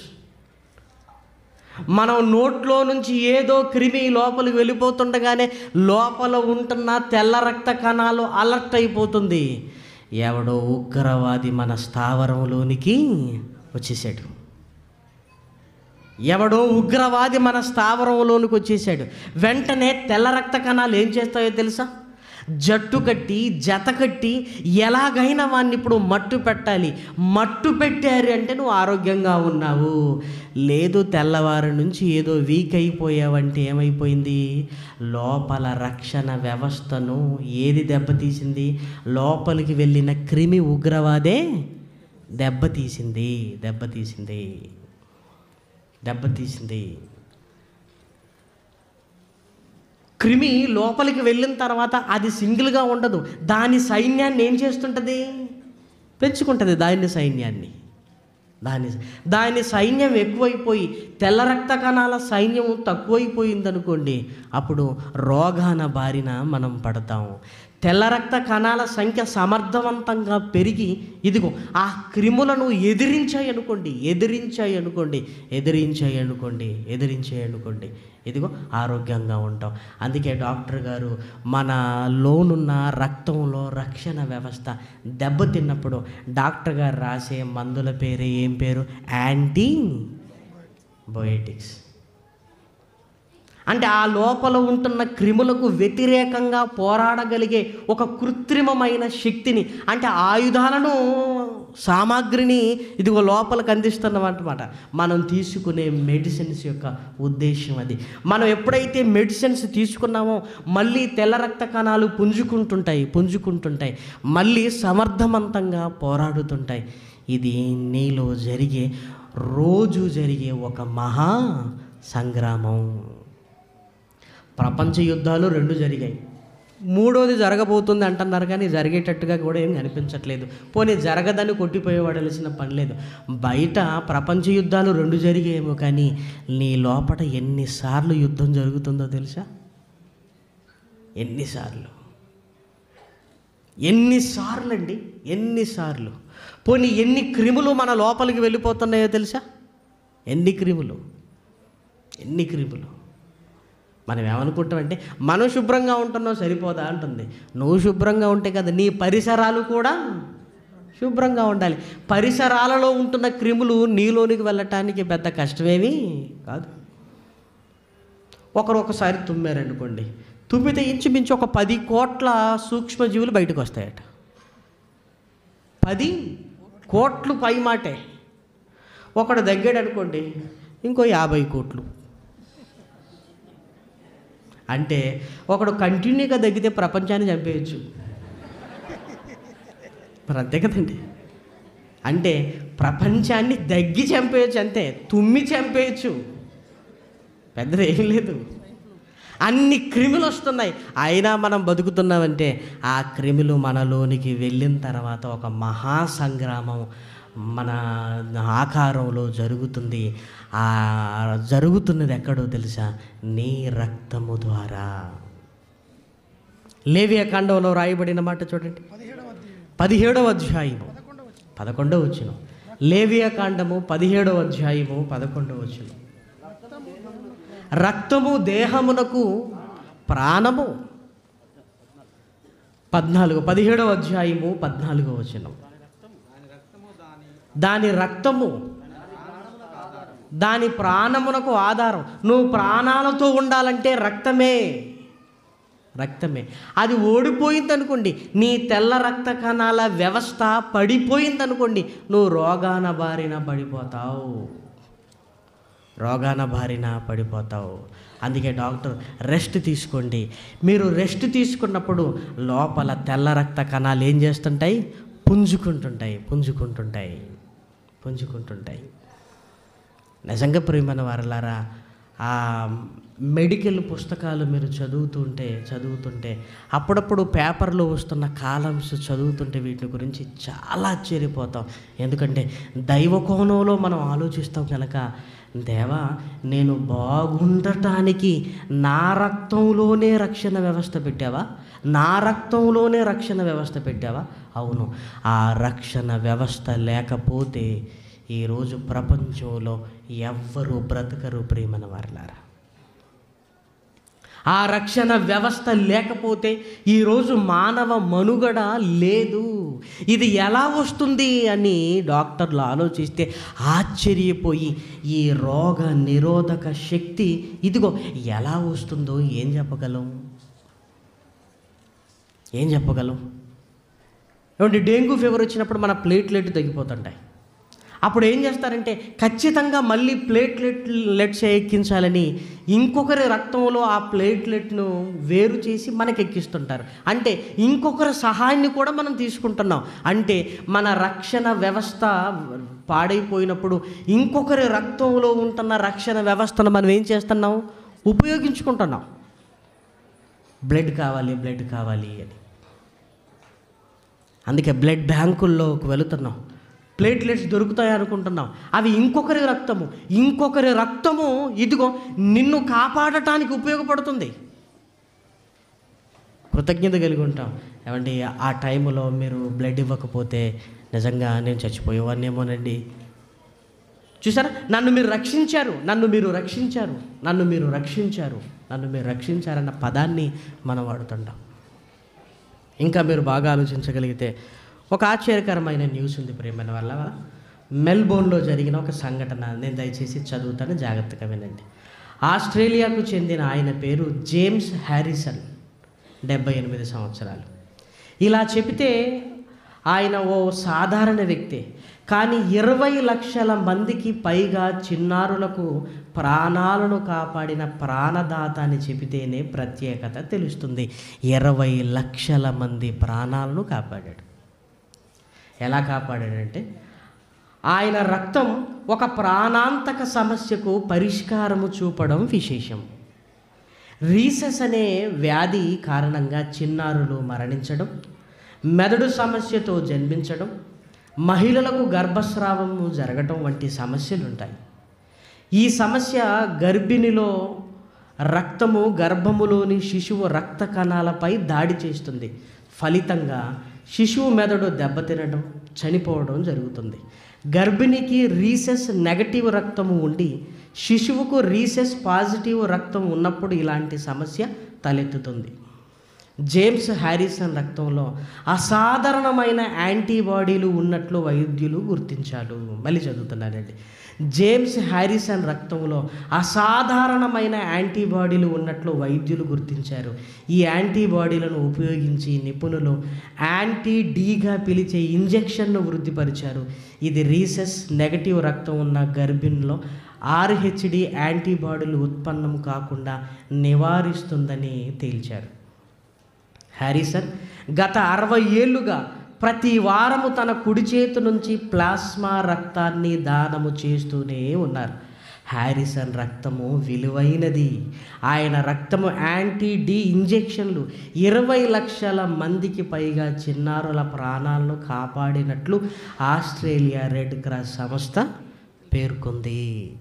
మనం నోట్లో నుంచి ఏదో క్రిమి లోపలికి వెళ్ళిపోతుండగానే లోపల ఉంటున్న తెల్ల రక్త కణాలు అలర్ట్ అయిపోతుంది ఎవడో ఉగ్రవాది మన స్థావరంలోనికి వచ్చేసాడు ఎవడో ఉగ్రవాది మన స్థావరంలోనికి వచ్చేసాడు వెంటనే తెల్ల రక్త కణాలు ఏం చేస్తాయో తెలుసా జట్టు కట్టి జత కట్టి ఎలాగైనా వాడిని ఇప్పుడు మట్టు పెట్టాలి మట్టు పెట్టారు అంటే నువ్వు ఆరోగ్యంగా ఉన్నావు లేదు తెల్లవారి నుంచి ఏదో వీక్ అయిపోయావంటే ఏమైపోయింది లోపల రక్షణ వ్యవస్థను ఏది దెబ్బతీసింది లోపలికి వెళ్ళిన క్రిమి ఉగ్రవాదే దెబ్బతీసింది దెబ్బతీసింది దెబ్బతీసింది క్రిమి లోపలికి వెళ్ళిన తర్వాత అది సింగిల్గా ఉండదు దాని సైన్యాన్ని ఏం చేస్తుంటుంది పెంచుకుంటుంది దాని సైన్యాన్ని దాని దాని సైన్యం ఎక్కువైపోయి తెల్ల రక్త కణాల సైన్యం తక్కువైపోయిందనుకోండి అప్పుడు రోగాన బారిన మనం పడతాము తెల్ల రక్త కణాల సంఖ్య సమర్థవంతంగా పెరిగి ఇదిగో ఆ క్రిములను ఎదిరించాయి అనుకోండి ఎదిరించాయి అనుకోండి ఎదిరించాయి అనుకోండి ఎదిరించాయి అనుకోండి ఇదిగో ఆరోగ్యంగా ఉంటాం అందుకే డాక్టర్ గారు మన లోనున్న రక్తంలో రక్షణ వ్యవస్థ దెబ్బతిన్నప్పుడు డాక్టర్ గారు రాసే మందుల పేరు ఏం పేరు యాంటీ బయోటిక్స్ అంటే ఆ లోపల ఉంటున్న క్రిములకు వ్యతిరేకంగా పోరాడగలిగే ఒక కృత్రిమమైన శక్తిని అంటే ఆయుధాలను సామాగ్రిని ఇదిగో లోపలికి అందిస్తున్నామన్నమాట మనం తీసుకునే మెడిసిన్స్ యొక్క ఉద్దేశం అది మనం ఎప్పుడైతే మెడిసిన్స్ తీసుకున్నామో మళ్ళీ తెల్ల రక్త కణాలు పుంజుకుంటుంటాయి పుంజుకుంటుంటాయి మళ్ళీ సమర్థవంతంగా పోరాడుతుంటాయి ఇది నీలో జరిగే రోజు జరిగే ఒక మహా సంగ్రామం ప్రపంచ యుద్ధాలు రెండు జరిగాయి మూడోది జరగబోతుంది అంటున్నారు కానీ జరిగేటట్టుగా కూడా ఏం కనిపించట్లేదు పోనీ జరగదని కొట్టిపోయేవాడాల్సిన పని లేదు బయట ప్రపంచ యుద్ధాలు రెండు జరిగాయేమో కానీ నీ లోపట ఎన్నిసార్లు యుద్ధం జరుగుతుందో తెలుసా ఎన్నిసార్లు ఎన్నిసార్లు అండి ఎన్నిసార్లు పోనీ ఎన్ని క్రిములు మన లోపలికి వెళ్ళిపోతున్నాయో తెలుసా ఎన్ని క్రిములు ఎన్ని క్రిములు మనం ఏమనుకుంటామంటే మనం శుభ్రంగా ఉంటున్నావు సరిపోదా అంటుంది నువ్వు శుభ్రంగా ఉంటే కదా నీ పరిసరాలు కూడా శుభ్రంగా ఉండాలి పరిసరాలలో ఉంటున్న క్రిములు నీలోనికి వెళ్ళటానికి పెద్ద కష్టమేమీ కాదు ఒకరు ఒకసారి తుమ్మారనుకోండి తుమ్మితే ఇంచుమించు ఒక పది కోట్ల సూక్ష్మజీవులు బయటకు వస్తాయట పది కోట్లు పై మాటే ఒకడు దగ్గాడు అనుకోండి ఇంకో యాభై కోట్లు అంటే ఒకడు కంటిన్యూగా దగ్గితే ప్రపంచాన్ని చంపేయచ్చు మరి అంతే కదండి అంటే ప్రపంచాన్ని దగ్గి చంపేయచ్చు అంతే తుమ్మి చంపేయచ్చు పెద్దది ఏం లేదు అన్ని క్రిములు వస్తున్నాయి అయినా మనం బతుకుతున్నామంటే ఆ క్రిములు మనలోనికి వెళ్ళిన తర్వాత ఒక మహా సంగ్రామం మన ఆకారంలో జరుగుతుంది ఆ జరుగుతున్నది ఎక్కడో తెలుసా నీ రక్తము ద్వారా లేవియ కాండంలో రాయబడిన మాట చూడండి పదిహేడవ అధ్యాయము పదకొండవ వచ్చిన లేవియ కాండము పదిహేడవ అధ్యాయము పదకొండవ వచ్చిన రక్తము దేహమునకు ప్రాణము పద్నాలుగు పదిహేడవ అధ్యాయము పద్నాలుగో వచనం దాని రక్తము దాని ప్రాణమునకు ఆధారం నువ్వు ప్రాణాలతో ఉండాలంటే రక్తమే రక్తమే అది ఓడిపోయింది అనుకోండి నీ తెల్ల రక్త కణాల వ్యవస్థ పడిపోయింది అనుకోండి నువ్వు రోగాన బారిన పడిపోతావు రోగాన బారిన పడిపోతావు అందుకే డాక్టర్ రెస్ట్ తీసుకోండి మీరు రెస్ట్ తీసుకున్నప్పుడు లోపల తెల్ల రక్త కణాలు ఏం చేస్తుంటాయి పుంజుకుంటుంటాయి పుంజుకుంటుంటాయి పుంజుకుంటుంటాయి నిజంగా ప్రియమైన వారలారా ఆ మెడికల్ పుస్తకాలు మీరు చదువుతుంటే చదువుతుంటే అప్పుడప్పుడు పేపర్లో వస్తున్న కాలమ్స్ చదువుతుంటే వీటి గురించి చాలా ఆశ్చర్యపోతాం ఎందుకంటే దైవ కోణంలో మనం ఆలోచిస్తాం కనుక దేవా నేను బాగుండటానికి నా రక్తంలోనే రక్షణ వ్యవస్థ పెట్టావా నా రక్తంలోనే రక్షణ వ్యవస్థ పెట్టావా అవును ఆ రక్షణ వ్యవస్థ లేకపోతే ఈరోజు ప్రపంచంలో ఎవ్వరూ బ్రతకరు ప్రేమన వారలారా ఆ రక్షణ వ్యవస్థ లేకపోతే ఈరోజు మానవ మనుగడ లేదు ఇది ఎలా వస్తుంది అని డాక్టర్లు ఆలోచిస్తే ఆశ్చర్యపోయి ఈ రోగ నిరోధక శక్తి ఇదిగో ఎలా వస్తుందో ఏం చెప్పగలం ఏం చెప్పగలం ఏమంటే డెంగ్యూ ఫీవర్ వచ్చినప్పుడు మన ప్లేట్లెట్ తగ్గిపోతుంటాయి అప్పుడు ఏం చేస్తారంటే ఖచ్చితంగా మళ్ళీ ప్లేట్లెట్లెట్స్ ఎక్కించాలని ఇంకొకరి రక్తంలో ఆ ప్లేట్లెట్ను వేరు చేసి మనకి ఎక్కిస్తుంటారు అంటే ఇంకొకరి సహాయాన్ని కూడా మనం తీసుకుంటున్నాం అంటే మన రక్షణ వ్యవస్థ పాడైపోయినప్పుడు ఇంకొకరి రక్తంలో ఉంటున్న రక్షణ వ్యవస్థను మనం ఏం చేస్తున్నాం ఉపయోగించుకుంటున్నాం బ్లడ్ కావాలి బ్లడ్ కావాలి అని అందుకే బ్లడ్ బ్యాంకుల్లోకి వెళుతున్నాం ప్లేట్లెట్స్ దొరుకుతాయి అనుకుంటున్నాం అవి ఇంకొకరి రక్తము ఇంకొకరి రక్తము ఇదిగో నిన్ను కాపాడటానికి ఉపయోగపడుతుంది కృతజ్ఞత కలిగి ఉంటాం ఏమండి ఆ టైంలో మీరు బ్లడ్ ఇవ్వకపోతే నిజంగా నేను చచ్చిపోయేవాడినేమోనండి చూసారా నన్ను మీరు రక్షించారు నన్ను మీరు రక్షించారు నన్ను మీరు రక్షించారు నన్ను మీరు రక్షించారన్న పదాన్ని మనం వాడుతుంటాం ఇంకా మీరు బాగా ఆలోచించగలిగితే ఒక ఆశ్చర్యకరమైన న్యూస్ ఉంది ప్రేమైన వల్ల మెల్బోర్న్లో జరిగిన ఒక సంఘటన నేను దయచేసి చదువుతాను జాగ్రత్తగా వినండి ఆస్ట్రేలియాకు చెందిన ఆయన పేరు జేమ్స్ హ్యారిసన్ డెబ్బై ఎనిమిది సంవత్సరాలు ఇలా చెబితే ఆయన ఓ సాధారణ వ్యక్తే కానీ ఇరవై లక్షల మందికి పైగా చిన్నారులకు ప్రాణాలను కాపాడిన ప్రాణదాత అని చెబితేనే ప్రత్యేకత తెలుస్తుంది ఇరవై లక్షల మంది ప్రాణాలను కాపాడాడు ఎలా కాపాడాడంటే ఆయన రక్తం ఒక ప్రాణాంతక సమస్యకు పరిష్కారము చూపడం విశేషం రీసెస్ అనే వ్యాధి కారణంగా చిన్నారులు మరణించడం మెదడు సమస్యతో జన్మించడం మహిళలకు గర్భస్రావము జరగటం వంటి సమస్యలు ఉంటాయి ఈ సమస్య గర్భిణిలో రక్తము గర్భములోని శిశువు రక్త కణాలపై దాడి చేస్తుంది ఫలితంగా శిశువు మెదడు దెబ్బతినడం చనిపోవడం జరుగుతుంది గర్భిణికి రీసెస్ నెగటివ్ రక్తము ఉండి శిశువుకు రీసెస్ పాజిటివ్ రక్తం ఉన్నప్పుడు ఇలాంటి సమస్య తలెత్తుతుంది జేమ్స్ హ్యారిసన్ రక్తంలో అసాధారణమైన యాంటీబాడీలు ఉన్నట్లు వైద్యులు గుర్తించారు మళ్ళీ చదువుతున్నానండి జేమ్స్ హ్యారిసన్ రక్తంలో అసాధారణమైన యాంటీబాడీలు ఉన్నట్లు వైద్యులు గుర్తించారు ఈ యాంటీబాడీలను ఉపయోగించి నిపుణులు యాంటీ డీగా పిలిచే ఇంజెక్షన్ను వృద్ధిపరిచారు ఇది రీసెస్ నెగటివ్ రక్తం ఉన్న గర్భిణిలో ఆర్హెచ్డి యాంటీబాడీలు ఉత్పన్నం కాకుండా నివారిస్తుందని తేల్చారు హ్యారిసన్ గత అరవై ఏళ్ళుగా ప్రతి వారము తన కుడి చేతి నుంచి ప్లాస్మా రక్తాన్ని దానము చేస్తూనే ఉన్నారు హ్యారిసన్ రక్తము విలువైనది ఆయన రక్తము యాంటీ డి ఇంజెక్షన్లు ఇరవై లక్షల మందికి పైగా చిన్నారుల ప్రాణాలను కాపాడినట్లు ఆస్ట్రేలియా రెడ్ క్రాస్ సంస్థ పేర్కొంది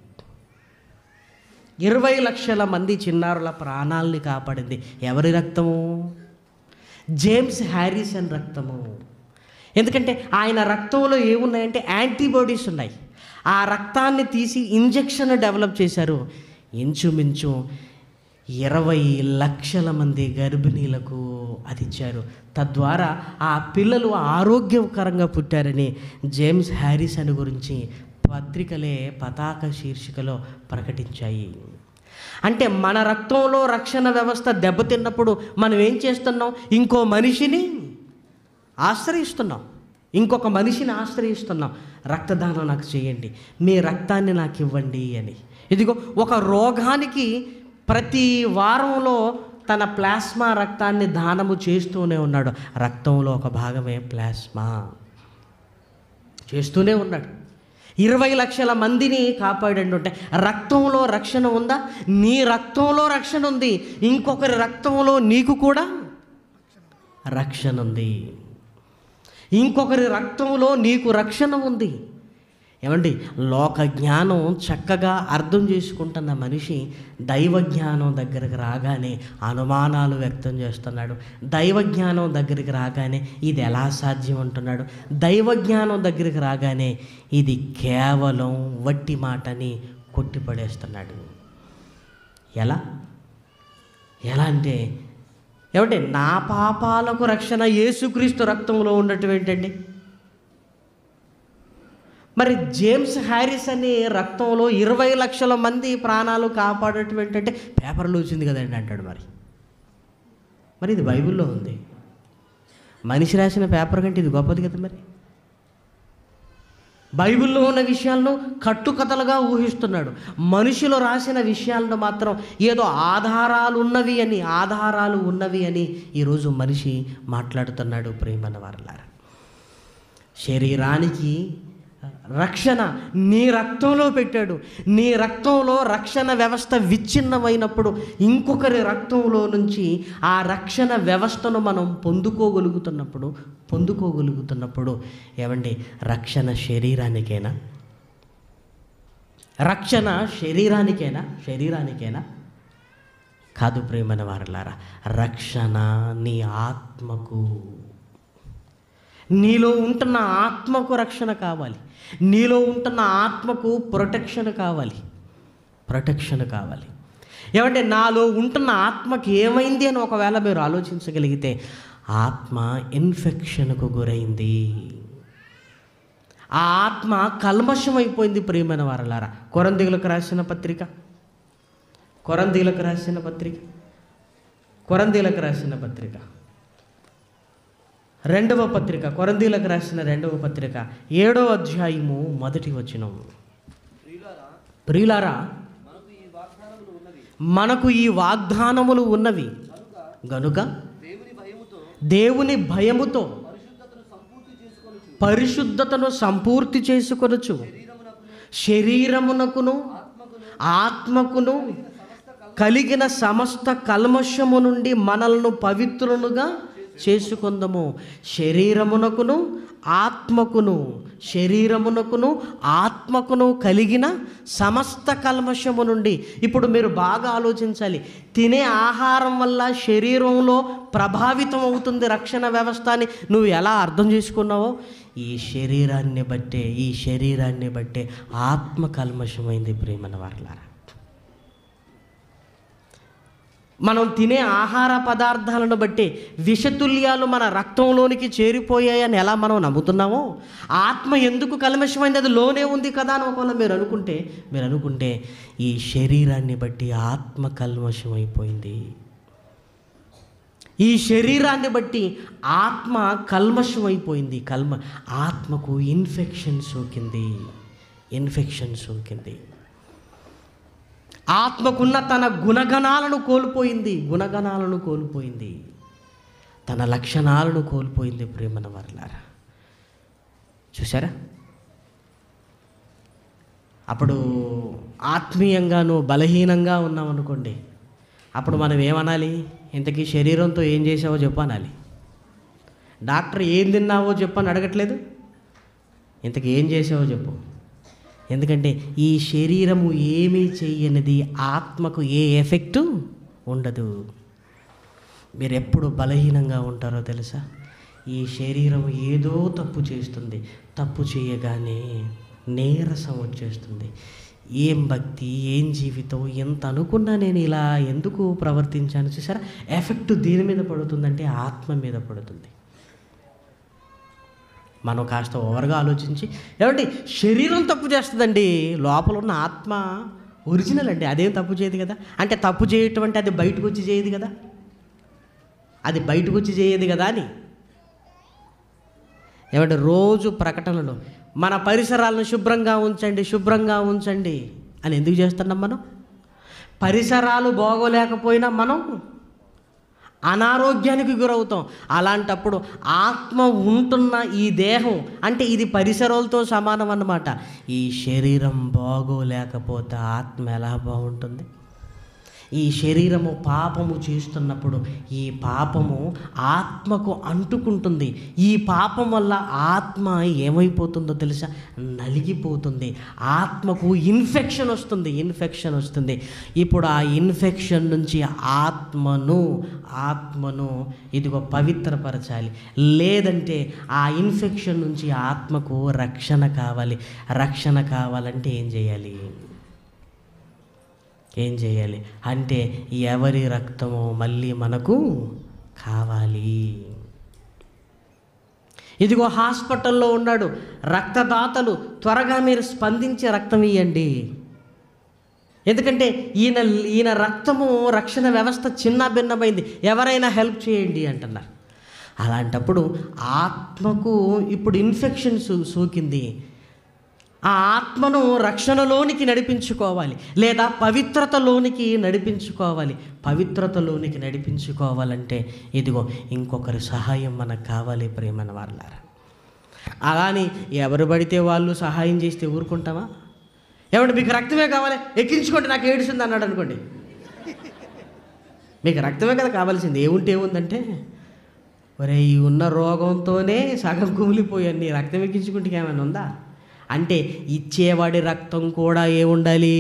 ఇరవై లక్షల మంది చిన్నారుల ప్రాణాలని కాపాడింది ఎవరి రక్తము జేమ్స్ హ్యారిసన్ రక్తము ఎందుకంటే ఆయన రక్తంలో ఏమున్నాయంటే యాంటీబాడీస్ ఉన్నాయి ఆ రక్తాన్ని తీసి ఇంజెక్షన్ డెవలప్ చేశారు ఇంచుమించు ఇరవై లక్షల మంది గర్భిణీలకు అది ఇచ్చారు తద్వారా ఆ పిల్లలు ఆరోగ్యకరంగా పుట్టారని జేమ్స్ హ్యారిసన్ గురించి పత్రికలే పతాక శీర్షికలో ప్రకటించాయి అంటే మన రక్తంలో రక్షణ వ్యవస్థ దెబ్బతిన్నప్పుడు మనం ఏం చేస్తున్నాం ఇంకో మనిషిని ఆశ్రయిస్తున్నాం ఇంకొక మనిషిని ఆశ్రయిస్తున్నాం రక్తదానం నాకు చేయండి మీ రక్తాన్ని నాకు ఇవ్వండి అని ఇదిగో ఒక రోగానికి ప్రతి వారంలో తన ప్లాస్మా రక్తాన్ని దానము చేస్తూనే ఉన్నాడు రక్తంలో ఒక భాగమే ప్లాస్మా చేస్తూనే ఉన్నాడు ఇరవై లక్షల మందిని కాపాడండి అంటే రక్తంలో రక్షణ ఉందా నీ రక్తంలో రక్షణ ఉంది ఇంకొకరి రక్తంలో నీకు కూడా రక్షణ ఉంది ఇంకొకరి రక్తంలో నీకు రక్షణ ఉంది ఏమండి లోక జ్ఞానం చక్కగా అర్థం చేసుకుంటున్న మనిషి దైవ జ్ఞానం దగ్గరికి రాగానే అనుమానాలు వ్యక్తం చేస్తున్నాడు దైవ జ్ఞానం దగ్గరికి రాగానే ఇది ఎలా సాధ్యం అంటున్నాడు దైవ జ్ఞానం దగ్గరికి రాగానే ఇది కేవలం వట్టి మాటని కొట్టిపడేస్తున్నాడు ఎలా ఎలా అంటే ఏమంటే నా పాపాలకు రక్షణ యేసుక్రీస్తు రక్తంలో ఉండటం ఏంటండి మరి జేమ్స్ హ్యారిస్ అనే రక్తంలో ఇరవై లక్షల మంది ప్రాణాలు కాపాడటం ఏంటంటే పేపర్లో వచ్చింది కదండి అంటాడు మరి మరి ఇది బైబిల్లో ఉంది మనిషి రాసిన పేపర్ కంటే ఇది గొప్పది కదా మరి బైబిల్లో ఉన్న విషయాలను కట్టుకథలుగా ఊహిస్తున్నాడు మనుషులు రాసిన విషయాలను మాత్రం ఏదో ఆధారాలు ఉన్నవి అని ఆధారాలు ఉన్నవి అని ఈరోజు మనిషి మాట్లాడుతున్నాడు ప్రేమన్న వారలారా శరీరానికి రక్షణ నీ రక్తంలో పెట్టాడు నీ రక్తంలో రక్షణ వ్యవస్థ విచ్ఛిన్నమైనప్పుడు ఇంకొకరి రక్తంలో నుంచి ఆ రక్షణ వ్యవస్థను మనం పొందుకోగలుగుతున్నప్పుడు పొందుకోగలుగుతున్నప్పుడు ఏమండి రక్షణ శరీరానికేనా రక్షణ శరీరానికేనా శరీరానికేనా కాదు ప్రేమన వారలారా రక్షణ నీ ఆత్మకు నీలో ఉంటున్న ఆత్మకు రక్షణ కావాలి నీలో ఉంటున్న ఆత్మకు ప్రొటెక్షన్ కావాలి ప్రొటెక్షన్ కావాలి ఏమంటే నాలో ఉంటున్న ఆత్మకి ఏమైంది అని ఒకవేళ మీరు ఆలోచించగలిగితే ఆత్మ ఇన్ఫెక్షన్కు గురైంది ఆ ఆత్మ కల్మషం అయిపోయింది ప్రియమైన వారలారా కొరందీలకు రాసిన పత్రిక కొరందీలకు రాసిన పత్రిక కొరందీలకు రాసిన పత్రిక రెండవ పత్రిక కొరందీలకు రాసిన రెండవ పత్రిక ఏడవ అధ్యాయము మొదటి వచనం ప్రియులారా మనకు ఈ వాగ్దానములు ఉన్నవి గనుక దేవుని భయముతో పరిశుద్ధతను సంపూర్తి చేసుకొనొచ్చు శరీరమునకును ఆత్మకును కలిగిన సమస్త కల్మషము నుండి మనల్ని పవిత్రులుగా చేసుకుందము శరీరమునకును ఆత్మకును శరీరమునకును ఆత్మకును కలిగిన సమస్త కల్మషము నుండి ఇప్పుడు మీరు బాగా ఆలోచించాలి తినే ఆహారం వల్ల శరీరంలో ప్రభావితం అవుతుంది రక్షణ వ్యవస్థ అని నువ్వు ఎలా అర్థం చేసుకున్నావో ఈ శరీరాన్ని బట్టే ఈ శరీరాన్ని బట్టే ఆత్మ కల్మషమైంది ప్రేమన వారలారా మనం తినే ఆహార పదార్థాలను బట్టి విషతుల్యాలు మన రక్తంలోనికి చేరిపోయాయని ఎలా మనం నమ్ముతున్నామో ఆత్మ ఎందుకు కల్మషమైంది అది లోనే ఉంది కదా అని ఒకవేళ మీరు అనుకుంటే మీరు అనుకుంటే ఈ శరీరాన్ని బట్టి ఆత్మ కల్మషం అయిపోయింది ఈ శరీరాన్ని బట్టి ఆత్మ కల్మషం అయిపోయింది కల్మ ఆత్మకు ఇన్ఫెక్షన్ సోకింది ఇన్ఫెక్షన్ సోకింది ఆత్మకున్న తన గుణగణాలను కోల్పోయింది గుణగణాలను కోల్పోయింది తన లక్షణాలను కోల్పోయింది ప్రేమన వర్లారా చూసారా అప్పుడు ఆత్మీయంగాను బలహీనంగా ఉన్నాం అనుకోండి అప్పుడు మనం ఏమనాలి ఇంతకీ శరీరంతో ఏం చేసావో చెప్పనాలి డాక్టర్ ఏం తిన్నావో చెప్పని అడగట్లేదు ఇంతకీ ఏం చేసావో చెప్పు ఎందుకంటే ఈ శరీరము ఏమీ చెయ్యనిది ఆత్మకు ఏ ఎఫెక్టు ఉండదు మీరు ఎప్పుడు బలహీనంగా ఉంటారో తెలుసా ఈ శరీరం ఏదో తప్పు చేస్తుంది తప్పు చేయగానే నీరసం వచ్చేస్తుంది ఏం భక్తి ఏం జీవితం ఎంత అనుకున్నా నేను ఇలా ఎందుకు ప్రవర్తించాను చూసారా ఎఫెక్ట్ దేని మీద పడుతుందంటే ఆత్మ మీద పడుతుంది మనం కాస్త ఓవర్గా ఆలోచించి ఏమండి శరీరం తప్పు చేస్తుందండి లోపల ఉన్న ఆత్మ ఒరిజినల్ అండి అదేం తప్పు చేయదు కదా అంటే తప్పు చేయటం అంటే అది బయటకు వచ్చి చేయదు కదా అది బయటకు వచ్చి చేయదు కదా అని ఏమంటే రోజు ప్రకటనలు మన పరిసరాలను శుభ్రంగా ఉంచండి శుభ్రంగా ఉంచండి అని ఎందుకు చేస్తున్నాం మనం పరిసరాలు బాగోలేకపోయినా మనం అనారోగ్యానికి గురవుతాం అలాంటప్పుడు ఆత్మ ఉంటున్న ఈ దేహం అంటే ఇది పరిసరాలతో సమానం అన్నమాట ఈ శరీరం బాగోలేకపోతే ఆత్మ ఎలా బాగుంటుంది ఈ శరీరము పాపము చేస్తున్నప్పుడు ఈ పాపము ఆత్మకు అంటుకుంటుంది ఈ పాపం వల్ల ఆత్మ ఏమైపోతుందో తెలుసా నలిగిపోతుంది ఆత్మకు ఇన్ఫెక్షన్ వస్తుంది ఇన్ఫెక్షన్ వస్తుంది ఇప్పుడు ఆ ఇన్ఫెక్షన్ నుంచి ఆత్మను ఆత్మను ఇదిగో పవిత్రపరచాలి లేదంటే ఆ ఇన్ఫెక్షన్ నుంచి ఆత్మకు రక్షణ కావాలి రక్షణ కావాలంటే ఏం చేయాలి ఏం చేయాలి అంటే ఎవరి రక్తమో మళ్ళీ మనకు కావాలి ఇదిగో హాస్పిటల్లో ఉన్నాడు రక్తదాతలు త్వరగా మీరు స్పందించి రక్తం ఇవ్వండి ఎందుకంటే ఈయన ఈయన రక్తము రక్షణ వ్యవస్థ చిన్న భిన్నమైంది ఎవరైనా హెల్ప్ చేయండి అంటున్నారు అలాంటప్పుడు ఆత్మకు ఇప్పుడు ఇన్ఫెక్షన్ సో సోకింది ఆ ఆత్మను రక్షణలోనికి నడిపించుకోవాలి లేదా పవిత్రతలోనికి నడిపించుకోవాలి పవిత్రతలోనికి నడిపించుకోవాలంటే ఇదిగో ఇంకొకరి సహాయం మనకు కావాలి ప్రేమన వాళ్ళారా అలాని ఎవరు పడితే వాళ్ళు సహాయం చేస్తే ఊరుకుంటామా ఏమంటే మీకు రక్తమే కావాలి ఎక్కించుకోండి నాకు ఏడుస్తుంది అన్నాడు అనుకోండి మీకు రక్తమే కదా కావాల్సింది ఏముంటే ఏముందంటే ఒరే ఈ ఉన్న రోగంతోనే సగం కుమిలిపోయాను నీ రక్తం ఎక్కించుకుంటే ఏమైనా ఉందా అంటే ఇచ్చేవాడి రక్తం కూడా ఏముండాలి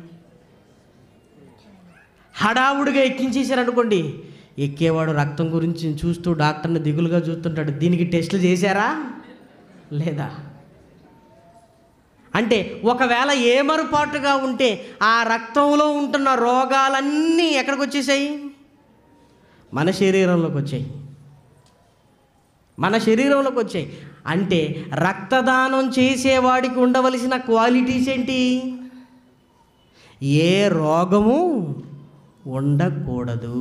హడావుడిగా ఎక్కించేశారనుకోండి ఎక్కేవాడు రక్తం గురించి చూస్తూ డాక్టర్ని దిగులుగా చూస్తుంటాడు దీనికి టెస్టులు చేశారా లేదా అంటే ఒకవేళ ఏమరుపాటుగా ఉంటే ఆ రక్తంలో ఉంటున్న రోగాలన్నీ ఎక్కడికి వచ్చేసాయి మన శరీరంలోకి వచ్చాయి మన శరీరంలోకి వచ్చాయి అంటే రక్తదానం చేసేవాడికి ఉండవలసిన క్వాలిటీస్ ఏంటి ఏ రోగము ఉండకూడదు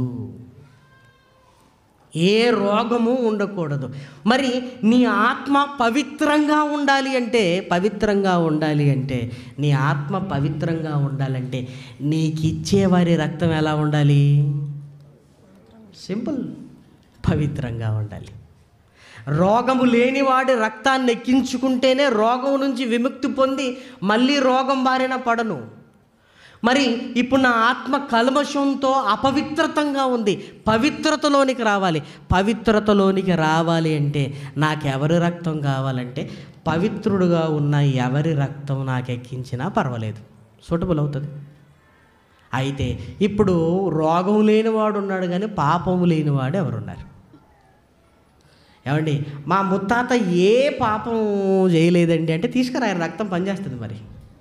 ఏ రోగము ఉండకూడదు మరి నీ ఆత్మ పవిత్రంగా ఉండాలి అంటే పవిత్రంగా ఉండాలి అంటే నీ ఆత్మ పవిత్రంగా ఉండాలంటే నీకు ఇచ్చేవారి రక్తం ఎలా ఉండాలి సింపుల్ పవిత్రంగా ఉండాలి రోగము లేనివాడి రక్తాన్ని ఎక్కించుకుంటేనే రోగం నుంచి విముక్తి పొంది మళ్ళీ రోగం బారిన పడను మరి ఇప్పుడు నా ఆత్మ కల్మషంతో అపవిత్రతంగా ఉంది పవిత్రతలోనికి రావాలి పవిత్రతలోనికి రావాలి అంటే నాకెవరి రక్తం కావాలంటే పవిత్రుడుగా ఉన్న ఎవరి రక్తం నాకు ఎక్కించినా పర్వాలేదు సూటబుల్ అవుతుంది అయితే ఇప్పుడు రోగం లేనివాడు ఉన్నాడు కానీ పాపం లేనివాడు ఎవరున్నారు ఏమండి మా ముత్తాత ఏ పాపం చేయలేదండి అంటే తీసుకురా ఆయన రక్తం పనిచేస్తుంది మరి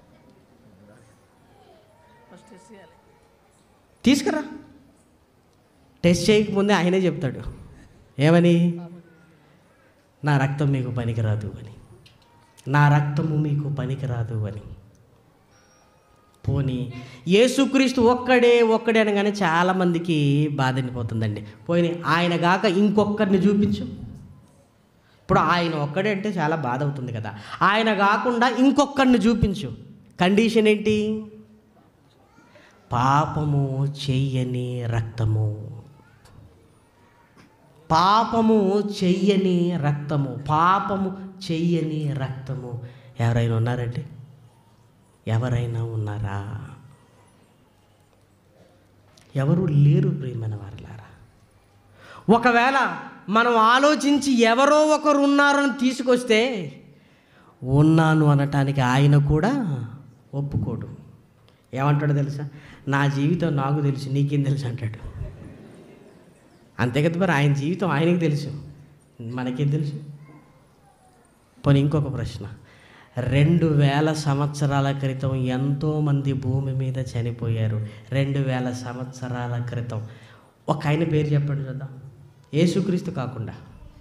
తీసుకురా టెస్ట్ చేయకముందే ఆయనే చెప్తాడు ఏమని నా రక్తం మీకు పనికిరాదు అని నా రక్తము మీకు పనికిరాదు అని పోనీ యేసుక్రీస్తు ఒక్కడే ఒక్కడే అనగానే చాలామందికి బాధ అనిపోతుందండి పోయి ఆయన కాక ఇంకొకరిని చూపించు ఇప్పుడు ఆయన ఒక్కడే అంటే చాలా బాధ అవుతుంది కదా ఆయన కాకుండా ఇంకొకరిని చూపించు కండిషన్ ఏంటి పాపము చెయ్యని రక్తము పాపము చెయ్యని రక్తము పాపము చెయ్యని రక్తము ఎవరైనా ఉన్నారండి ఎవరైనా ఉన్నారా ఎవరు లేరు ప్రియమైన వారులారా ఒకవేళ మనం ఆలోచించి ఎవరో ఒకరు ఉన్నారని తీసుకొస్తే ఉన్నాను అనటానికి ఆయన కూడా ఒప్పుకోడు ఏమంటాడో తెలుసా నా జీవితం నాకు తెలుసు నీకేం తెలుసు అంటాడు అంతే కదా మరి ఆయన జీవితం ఆయనకి తెలుసు మనకేం తెలుసు పోనీ ఇంకొక ప్రశ్న రెండు వేల సంవత్సరాల క్రితం ఎంతోమంది భూమి మీద చనిపోయారు రెండు వేల సంవత్సరాల క్రితం ఒక ఆయన పేరు చెప్పండి చూద్దాం యేసుక్రీస్తు కాకుండా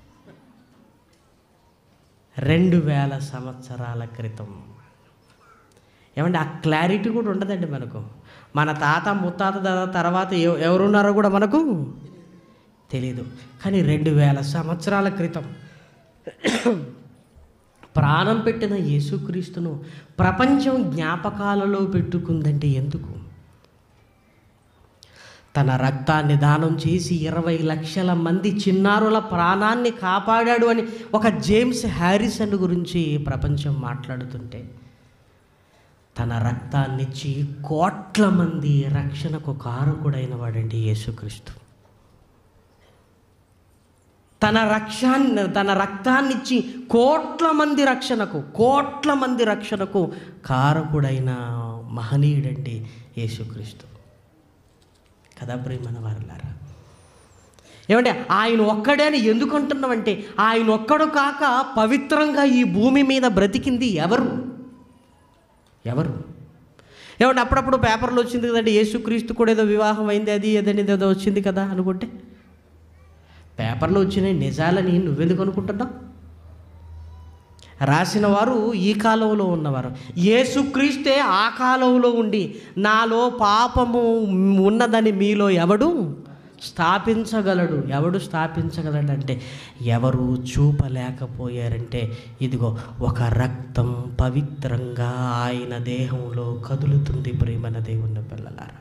రెండు వేల సంవత్సరాల క్రితం ఏమంటే ఆ క్లారిటీ కూడా ఉండదండి మనకు మన తాత ముత్తాత ద- తర్వాత ఎవ- ఎవరున్నారో కూడా మనకు తెలియదు కానీ రెండు వేల సంవత్సరాల క్రితం ప్రాణం పెట్టిన యేసుక్రీస్తును ప్రపంచం జ్ఞాపకాలలో పెట్టుకుందంటే ఎందుకు తన రక్తాన్ని దానం చేసి ఇరవై లక్షల మంది చిన్నారుల ప్రాణాన్ని కాపాడాడు అని ఒక జేమ్స్ హ్యారిసన్ గురించి ప్రపంచం మాట్లాడుతుంటే తన రక్తాన్నిచ్చి కోట్ల మంది రక్షణకు కారకుడైన వాడండి యేసుక్రీస్తు తన రక్షాన్ని తన రక్తాన్నిచ్చి కోట్ల మంది రక్షణకు కోట్ల మంది రక్షణకు కారకుడైన మహనీయుడండి యేసుక్రీస్తు కదా ప్రియమైన వారులారా ఏమంటే ఆయన ఒక్కడే అని ఎందుకు అంటున్నామంటే ఆయన ఒక్కడు కాక పవిత్రంగా ఈ భూమి మీద బ్రతికింది ఎవరు ఎవరు ఏమంటే అప్పుడప్పుడు పేపర్లో వచ్చింది కదండి యేసుక్రీస్తు కూడా ఏదో వివాహం అయింది అది ఏదని ఏదో వచ్చింది కదా అనుకుంటే పేపర్లో వచ్చిన నిజాలని నువ్వెందుకు అనుకుంటున్నావు రాసిన వారు ఈ కాలంలో ఉన్నవారు యేసుక్రీస్తే ఆ కాలంలో ఉండి నాలో పాపము ఉన్నదని మీలో ఎవడు స్థాపించగలడు ఎవడు స్థాపించగలడంటే ఎవరు చూపలేకపోయారంటే ఇదిగో ఒక రక్తం పవిత్రంగా ఆయన దేహంలో కదులుతుంది ప్రేమన దేవుని పిల్లలారా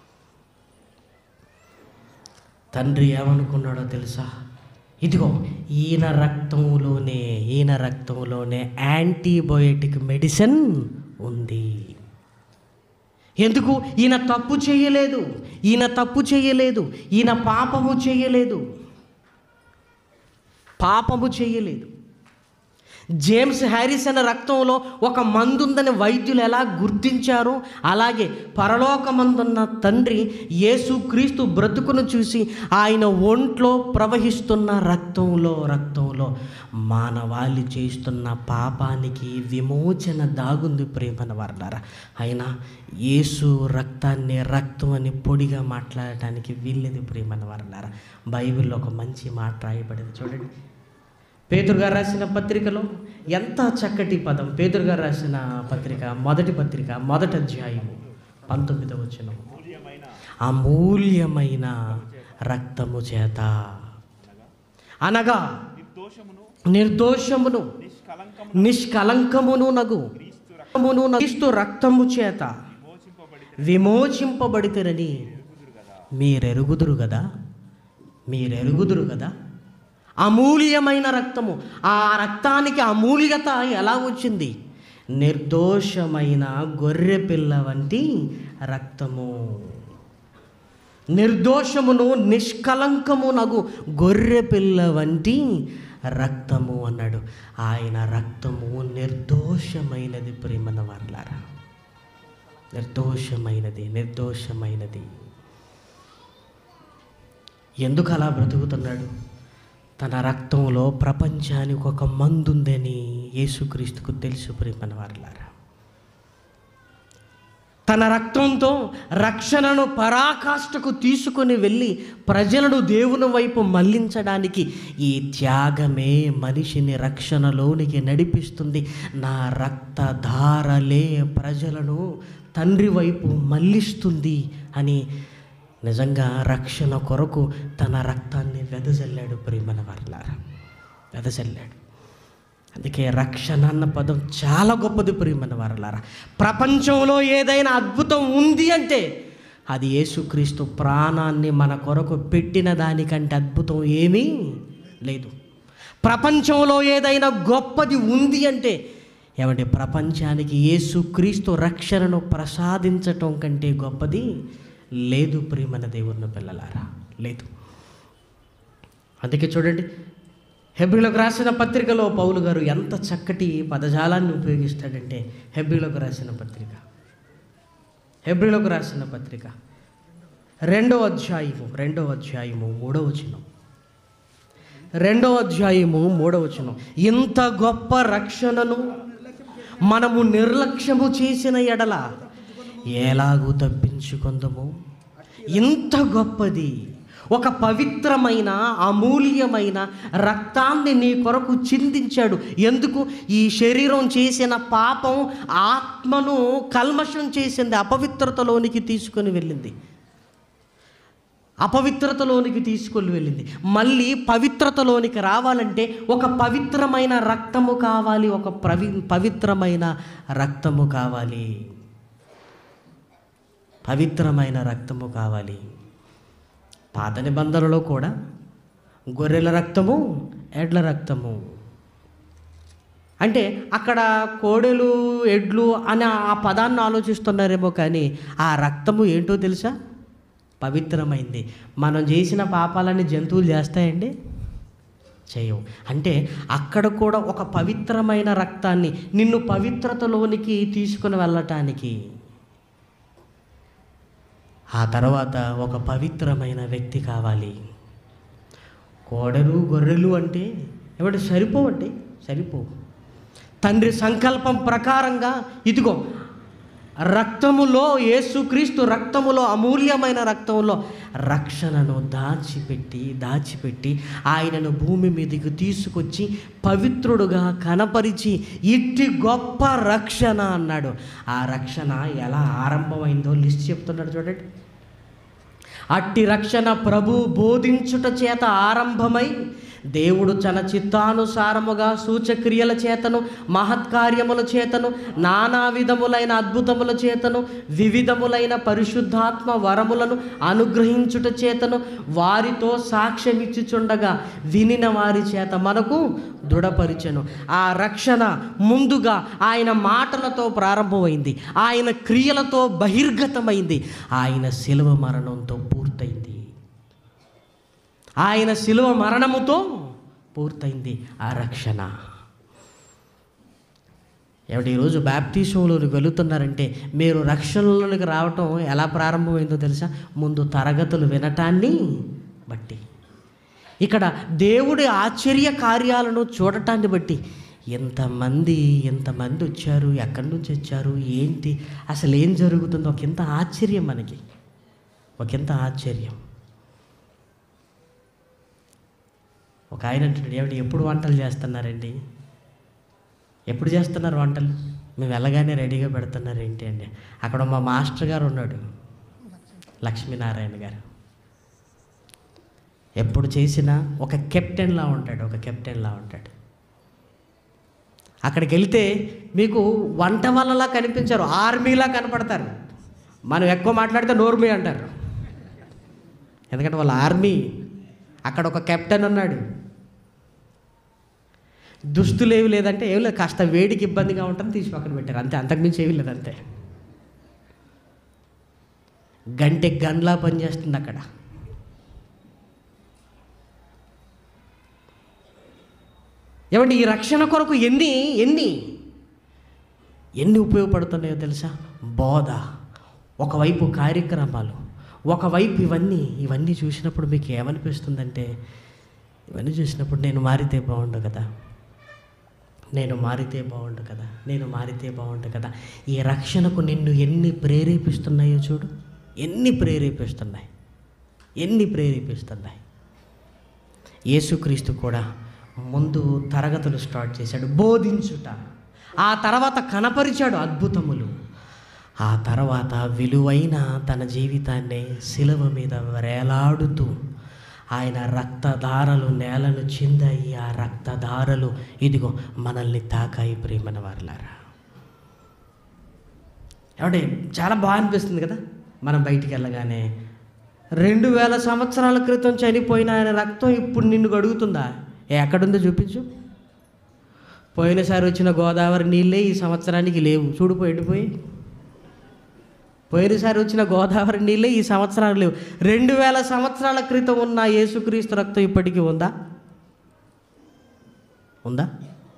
తండ్రి ఏమనుకున్నాడో తెలుసా ఇదిగో ఈయన రక్తంలోనే ఈయన రక్తంలోనే యాంటీబయోటిక్ మెడిసిన్ ఉంది ఎందుకు ఈయన తప్పు చేయలేదు ఈయన తప్పు చేయలేదు ఈయన పాపము చేయలేదు పాపము చేయలేదు జేమ్స్ హ్యారిసన్ రక్తంలో ఒక మందుందని వైద్యులు ఎలా గుర్తించారో అలాగే పరలోకమందున్న తండ్రి యేసుక్రీస్తు బ్రతుకును చూసి ఆయన ఒంట్లో ప్రవహిస్తున్న రక్తంలో రక్తంలో మానవాళి చేస్తున్న పాపానికి విమోచన దాగుంది ప్రేమన వర్లారా అయినా యేసు రక్తాన్ని రక్తం అని పొడిగా మాట్లాడటానికి వీల్లేదు ప్రేమన వర్లారా బైబిల్లో ఒక మంచి మాట రాయబడింది చూడండి పేతురు గారు రాసిన పత్రికలో ఎంత చక్కటి పదం పేతురు గారు రాసిన పత్రిక మొదటి పత్రిక మొదటి అధ్యాయం పంతొమ్మిదవ వచ్చిన అమూల్యమైన రక్తము చేత అనగా నిర్దోషమును నిష్కలంకమును నగు రక్తమును క్రీస్తు రక్తము చేత విమోచింపబడితేరని మీరెరుగుదురు కదా మీరెరుగుదురు కదా అమూల్యమైన రక్తము ఆ రక్తానికి అమూల్యత ఎలా వచ్చింది నిర్దోషమైన గొర్రె పిల్ల వంటి రక్తము నిర్దోషమును నిష్కలంకము నగు గొర్రె పిల్ల వంటి రక్తము అన్నాడు ఆయన రక్తము నిర్దోషమైనది ప్రేమన వర్లారా నిర్దోషమైనది నిర్దోషమైనది ఎందుకు అలా బ్రతుకుతున్నాడు తన రక్తంలో ప్రపంచానికి ఒక మందుందని యేసుక్రీస్తుకు తెలుసు ప్రేమన వారలారా తన రక్తంతో రక్షణను పరాకాష్ఠకు తీసుకొని వెళ్ళి ప్రజలను దేవుని వైపు మళ్లించడానికి ఈ త్యాగమే మనిషిని రక్షణలోనికి నడిపిస్తుంది నా రక్తధారలే ప్రజలను తండ్రి వైపు మళ్ళిస్తుంది అని నిజంగా రక్షణ కొరకు తన రక్తాన్ని వెదజల్లాడు ప్రేమన వర్లారా వెదజల్లాడు అందుకే రక్షణ అన్న పదం చాలా గొప్పది ప్రియమైన వారలారా ప్రపంచంలో ఏదైనా అద్భుతం ఉంది అంటే అది యేసుక్రీస్తు ప్రాణాన్ని మన కొరకు పెట్టిన దానికంటే అద్భుతం ఏమీ లేదు ప్రపంచంలో ఏదైనా గొప్పది ఉంది అంటే ఏమంటే ప్రపంచానికి యేసుక్రీస్తు రక్షణను ప్రసాదించటం కంటే గొప్పది లేదు ప్రియమైన దేవుని పిల్లలారా లేదు అందుకే చూడండి హెబ్రిలకు రాసిన పత్రికలో పౌలు గారు ఎంత చక్కటి పదజాలాన్ని ఉపయోగిస్తాడంటే హెబ్రిలకు రాసిన పత్రిక హెబ్రిలకు రాసిన పత్రిక రెండో అధ్యాయము రెండో అధ్యాయము మూడో వచనం రెండో అధ్యాయము మూడో వచనం ఇంత గొప్ప రక్షణను మనము నిర్లక్ష్యము చేసిన ఎడల ఎలాగూ తప్పించుకుందము ఇంత గొప్పది ఒక పవిత్రమైన అమూల్యమైన రక్తాన్ని నీ కొరకు చిందించాడు ఎందుకు ఈ శరీరం చేసిన పాపం ఆత్మను కల్మషం చేసింది అపవిత్రతలోనికి తీసుకొని వెళ్ళింది అపవిత్రతలోనికి తీసుకొని వెళ్ళింది మళ్ళీ పవిత్రతలోనికి రావాలంటే ఒక పవిత్రమైన రక్తము కావాలి ఒక ప్రవి పవిత్రమైన రక్తము కావాలి పవిత్రమైన రక్తము కావాలి పాత నిబంధనలో కూడా గొర్రెల రక్తము ఎడ్ల రక్తము అంటే అక్కడ కోడెలు ఎడ్లు అని ఆ పదాన్ని ఆలోచిస్తున్నారేమో కానీ ఆ రక్తము ఏంటో తెలుసా పవిత్రమైంది మనం చేసిన పాపాలని జంతువులు చేస్తాయండి చేయవు అంటే అక్కడ కూడా ఒక పవిత్రమైన రక్తాన్ని నిన్ను పవిత్రతలోనికి తీసుకుని వెళ్ళటానికి ఆ తర్వాత ఒక పవిత్రమైన వ్యక్తి కావాలి కోడలు గొర్రెలు అంటే ఏమంటే సరిపోవండి సరిపోవు తండ్రి సంకల్పం ప్రకారంగా ఇదిగో రక్తములో యేసుక్రీస్తు రక్తములో అమూల్యమైన రక్తంలో రక్షణను దాచిపెట్టి దాచిపెట్టి ఆయనను భూమి మీదకి తీసుకొచ్చి పవిత్రుడుగా కనపరిచి ఇట్టి గొప్ప రక్షణ అన్నాడు ఆ రక్షణ ఎలా ఆరంభమైందో లిస్ట్ చెప్తున్నాడు చూడండి అట్టి రక్షణ ప్రభు బోధించుట చేత ఆరంభమై దేవుడు తన చిత్తానుసారముగా సూచక్రియల చేతను మహత్కార్యముల చేతను నానా విధములైన అద్భుతముల చేతను వివిధములైన పరిశుద్ధాత్మ వరములను అనుగ్రహించుట చేతను వారితో సాక్ష్యమిచ్చుచుండగా వినిన వారి చేత మనకు దృఢపరిచెను ఆ రక్షణ ముందుగా ఆయన మాటలతో ప్రారంభమైంది ఆయన క్రియలతో బహిర్గతమైంది ఆయన శిలువ మరణంతో పూర్తయింది ఆయన శిలువ మరణముతో పూర్తయింది ఆ రక్షణ ఏమిటి ఈరోజు బ్యాప్టిజంలోకి వెళుతున్నారంటే మీరు రక్షణలోనికి రావటం ఎలా ప్రారంభమైందో తెలుసా ముందు తరగతులు వినటాన్ని బట్టి ఇక్కడ దేవుడి ఆశ్చర్య కార్యాలను చూడటాన్ని బట్టి ఎంతమంది ఎంతమంది వచ్చారు ఎక్కడి నుంచి వచ్చారు ఏంటి అసలు ఏం జరుగుతుందో ఒక ఇంత ఆశ్చర్యం మనకి ఒక ఇంత ఆశ్చర్యం ఒక ఆయన అంటున్నాడు ఏమిటి ఎప్పుడు వంటలు చేస్తున్నారండి ఎప్పుడు చేస్తున్నారు వంటలు మేము వెళ్ళగానే రెడీగా పెడుతున్నారు ఏంటి అండి అక్కడ మా మాస్టర్ గారు ఉన్నాడు లక్ష్మీనారాయణ గారు ఎప్పుడు చేసినా ఒక కెప్టెన్లా ఉంటాడు ఒక కెప్టెన్లా ఉంటాడు అక్కడికి వెళ్తే మీకు వంట వల్లలా కనిపించారు ఆర్మీలా కనపడతారు మనం ఎక్కువ మాట్లాడితే నోర్మీ అంటారు ఎందుకంటే వాళ్ళ ఆర్మీ అక్కడ ఒక కెప్టెన్ ఉన్నాడు దుస్తులు ఏవి లేదంటే ఏం లేదు కాస్త వేడికి ఇబ్బందిగా ఉంటుంది తీసి పక్కన పెట్టారు అంతే అంతకుమించి ఏమీ లేదు అంతే గంటె గన్లా పనిచేస్తుంది అక్కడ ఏమంటే ఈ రక్షణ కొరకు ఎన్ని ఎన్ని ఎన్ని ఉపయోగపడుతున్నాయో తెలుసా బోధ ఒకవైపు కార్యక్రమాలు ఒకవైపు ఇవన్నీ ఇవన్నీ చూసినప్పుడు మీకు ఏమనిపిస్తుందంటే ఇవన్నీ చూసినప్పుడు నేను మారితే బాగుండు కదా నేను మారితే బాగుండు కదా నేను మారితే బాగుండు కదా ఈ రక్షణకు నిన్ను ఎన్ని ప్రేరేపిస్తున్నాయో చూడు ఎన్ని ప్రేరేపిస్తున్నాయి ఎన్ని ప్రేరేపిస్తున్నాయి యేసుక్రీస్తు కూడా ముందు తరగతులు స్టార్ట్ చేశాడు బోధించుట ఆ తర్వాత కనపరిచాడు అద్భుతములు ఆ తర్వాత విలువైన తన జీవితాన్ని శిలువ మీద వేలాడుతూ ఆయన రక్తధారలు నేలను చిందాయి ఆ రక్తధారలు ఇదిగో మనల్ని తాకాయి ప్రేమన వారలారా ఏమంటే చాలా బాగా అనిపిస్తుంది కదా మనం బయటికి వెళ్ళగానే రెండు వేల సంవత్సరాల క్రితం చనిపోయిన ఆయన రక్తం ఇప్పుడు నిన్ను గడుగుతుందా ఏ ఎక్కడుందో చూపించు పోయినసారి వచ్చిన గోదావరి నీళ్ళే ఈ సంవత్సరానికి లేవు చూడు ఎండిపోయి పోయినసారి వచ్చిన గోదావరి నీళ్ళే ఈ సంవత్సరానికి లేవు రెండు వేల సంవత్సరాల క్రితం ఉన్న యేసుక్రీస్తు రక్తం ఇప్పటికీ ఉందా ఉందా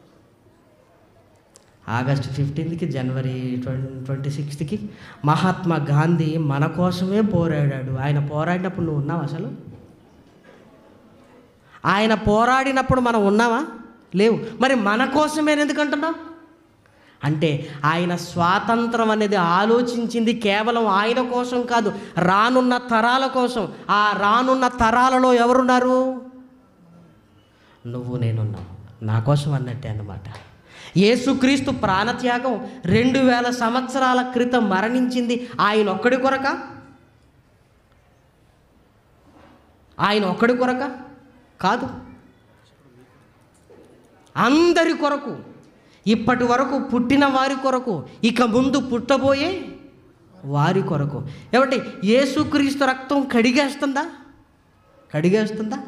ఆగస్ట్ ఫిఫ్టీన్త్కి జనవరి ట్వంటీ ట్వంటీ సిక్స్త్కి మహాత్మా గాంధీ మన కోసమే పోరాడాడు ఆయన పోరాడినప్పుడు నువ్వు ఉన్నావు అసలు ఆయన పోరాడినప్పుడు మనం ఉన్నావా లేవు మరి మన కోసమే ఎందుకు అంటున్నావు అంటే ఆయన స్వాతంత్రం అనేది ఆలోచించింది కేవలం ఆయన కోసం కాదు రానున్న తరాల కోసం ఆ రానున్న తరాలలో ఎవరున్నారు నువ్వు నేనున్నావు నా కోసం అన్నట్టే అన్నమాట యేసుక్రీస్తు ప్రాణత్యాగం రెండు వేల సంవత్సరాల క్రితం మరణించింది ఆయన ఒక్కడి కొరక ఆయన ఒక్కడి కొరక కాదు అందరి కొరకు ఇప్పటి వరకు పుట్టిన వారి కొరకు ఇక ముందు పుట్టబోయే వారి కొరకు ఏమంటే యేసుక్రీస్తు రక్తం కడిగేస్తుందా కడిగేస్తుందా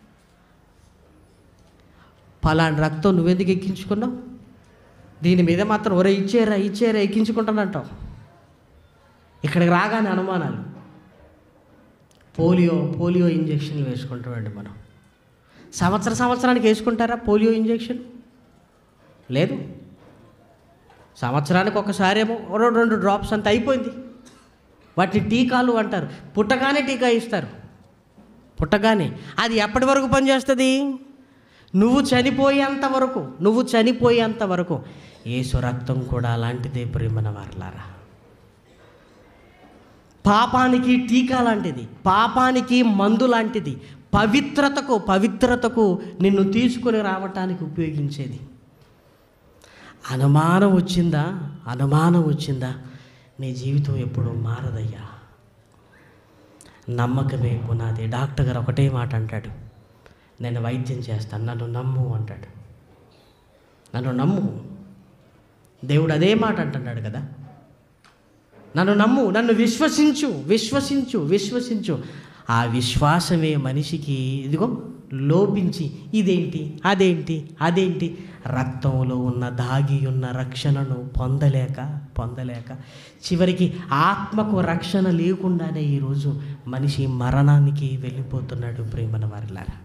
పలాంటి రక్తం నువ్వెందుకు ఎక్కించుకున్నావు దీని మీద మాత్రం ఒరే ఇచ్చేరా ఇచ్చేరా ఎక్కించుకుంటానంటావు ఇక్కడికి రాగానే అనుమానాలు పోలియో పోలియో ఇంజక్షన్లు వేసుకుంటామండి మనం సంవత్సర సంవత్సరానికి వేసుకుంటారా పోలియో ఇంజెక్షన్ లేదు సంవత్సరానికి ఒకసారేమో రెండు రెండు డ్రాప్స్ అంత అయిపోయింది వాటిని టీకాలు అంటారు పుట్టగానే టీకా ఇస్తారు పుట్టగానే అది ఎప్పటి వరకు పనిచేస్తుంది నువ్వు చనిపోయేంత వరకు నువ్వు చనిపోయేంత వరకు ఏసు రక్తం కూడా అలాంటిదే ప్రేమన వారలారా పాపానికి టీకా లాంటిది పాపానికి మందు లాంటిది పవిత్రతకు పవిత్రతకు నిన్ను తీసుకొని రావటానికి ఉపయోగించేది అనుమానం వచ్చిందా అనుమానం వచ్చిందా నీ జీవితం ఎప్పుడు మారదయ్యా నమ్మకమే పునాది డాక్టర్ గారు ఒకటే మాట అంటాడు నేను వైద్యం చేస్తాను నన్ను నమ్ము అంటాడు నన్ను నమ్ము దేవుడు అదే మాట అంటున్నాడు కదా నన్ను నమ్ము నన్ను విశ్వసించు విశ్వసించు విశ్వసించు ఆ విశ్వాసమే మనిషికి ఇదిగో లోపించి ఇదేంటి అదేంటి అదేంటి రక్తంలో ఉన్న దాగి ఉన్న రక్షణను పొందలేక పొందలేక చివరికి ఆత్మకు రక్షణ లేకుండానే ఈరోజు మనిషి మరణానికి వెళ్ళిపోతున్నాడు ప్రేమన వారిలారా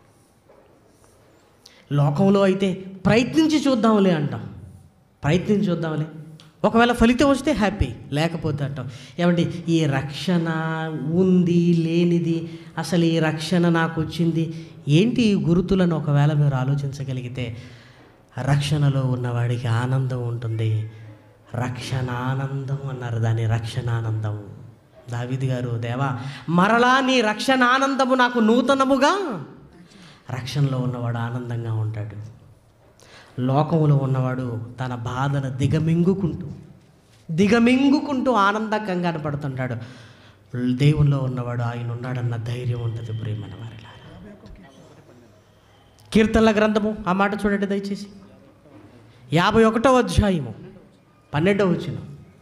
లోకంలో అయితే ప్రయత్నించి చూద్దాంలే అంటాం ప్రయత్నించి చూద్దాంలే ఒకవేళ ఫలితం వస్తే హ్యాపీ లేకపోతే అంటాం ఏమండి ఈ రక్షణ ఉంది లేనిది అసలు ఈ రక్షణ నాకు వచ్చింది ఏంటి ఈ గురుతులను ఒకవేళ మీరు ఆలోచించగలిగితే రక్షణలో ఉన్నవాడికి ఆనందం ఉంటుంది రక్షణానందం అన్నారు దాని రక్షణానందం దావిది గారు దేవా మరలా నీ రక్షణానందము నాకు నూతనముగా రక్షణలో ఉన్నవాడు ఆనందంగా ఉంటాడు లోకంలో ఉన్నవాడు తన బాధను దిగమింగుకుంటూ దిగమింగుకుంటూ ఆనందంగా కనపడుతుంటాడు దేవుల్లో ఉన్నవాడు ఆయన ఉన్నాడన్న ధైర్యం ఉంటుంది ప్రేమన వారిలా కీర్తనల గ్రంథము ఆ మాట చూడండి దయచేసి యాభై ఒకటో అధ్యాయము పన్నెండవ వచ్చిన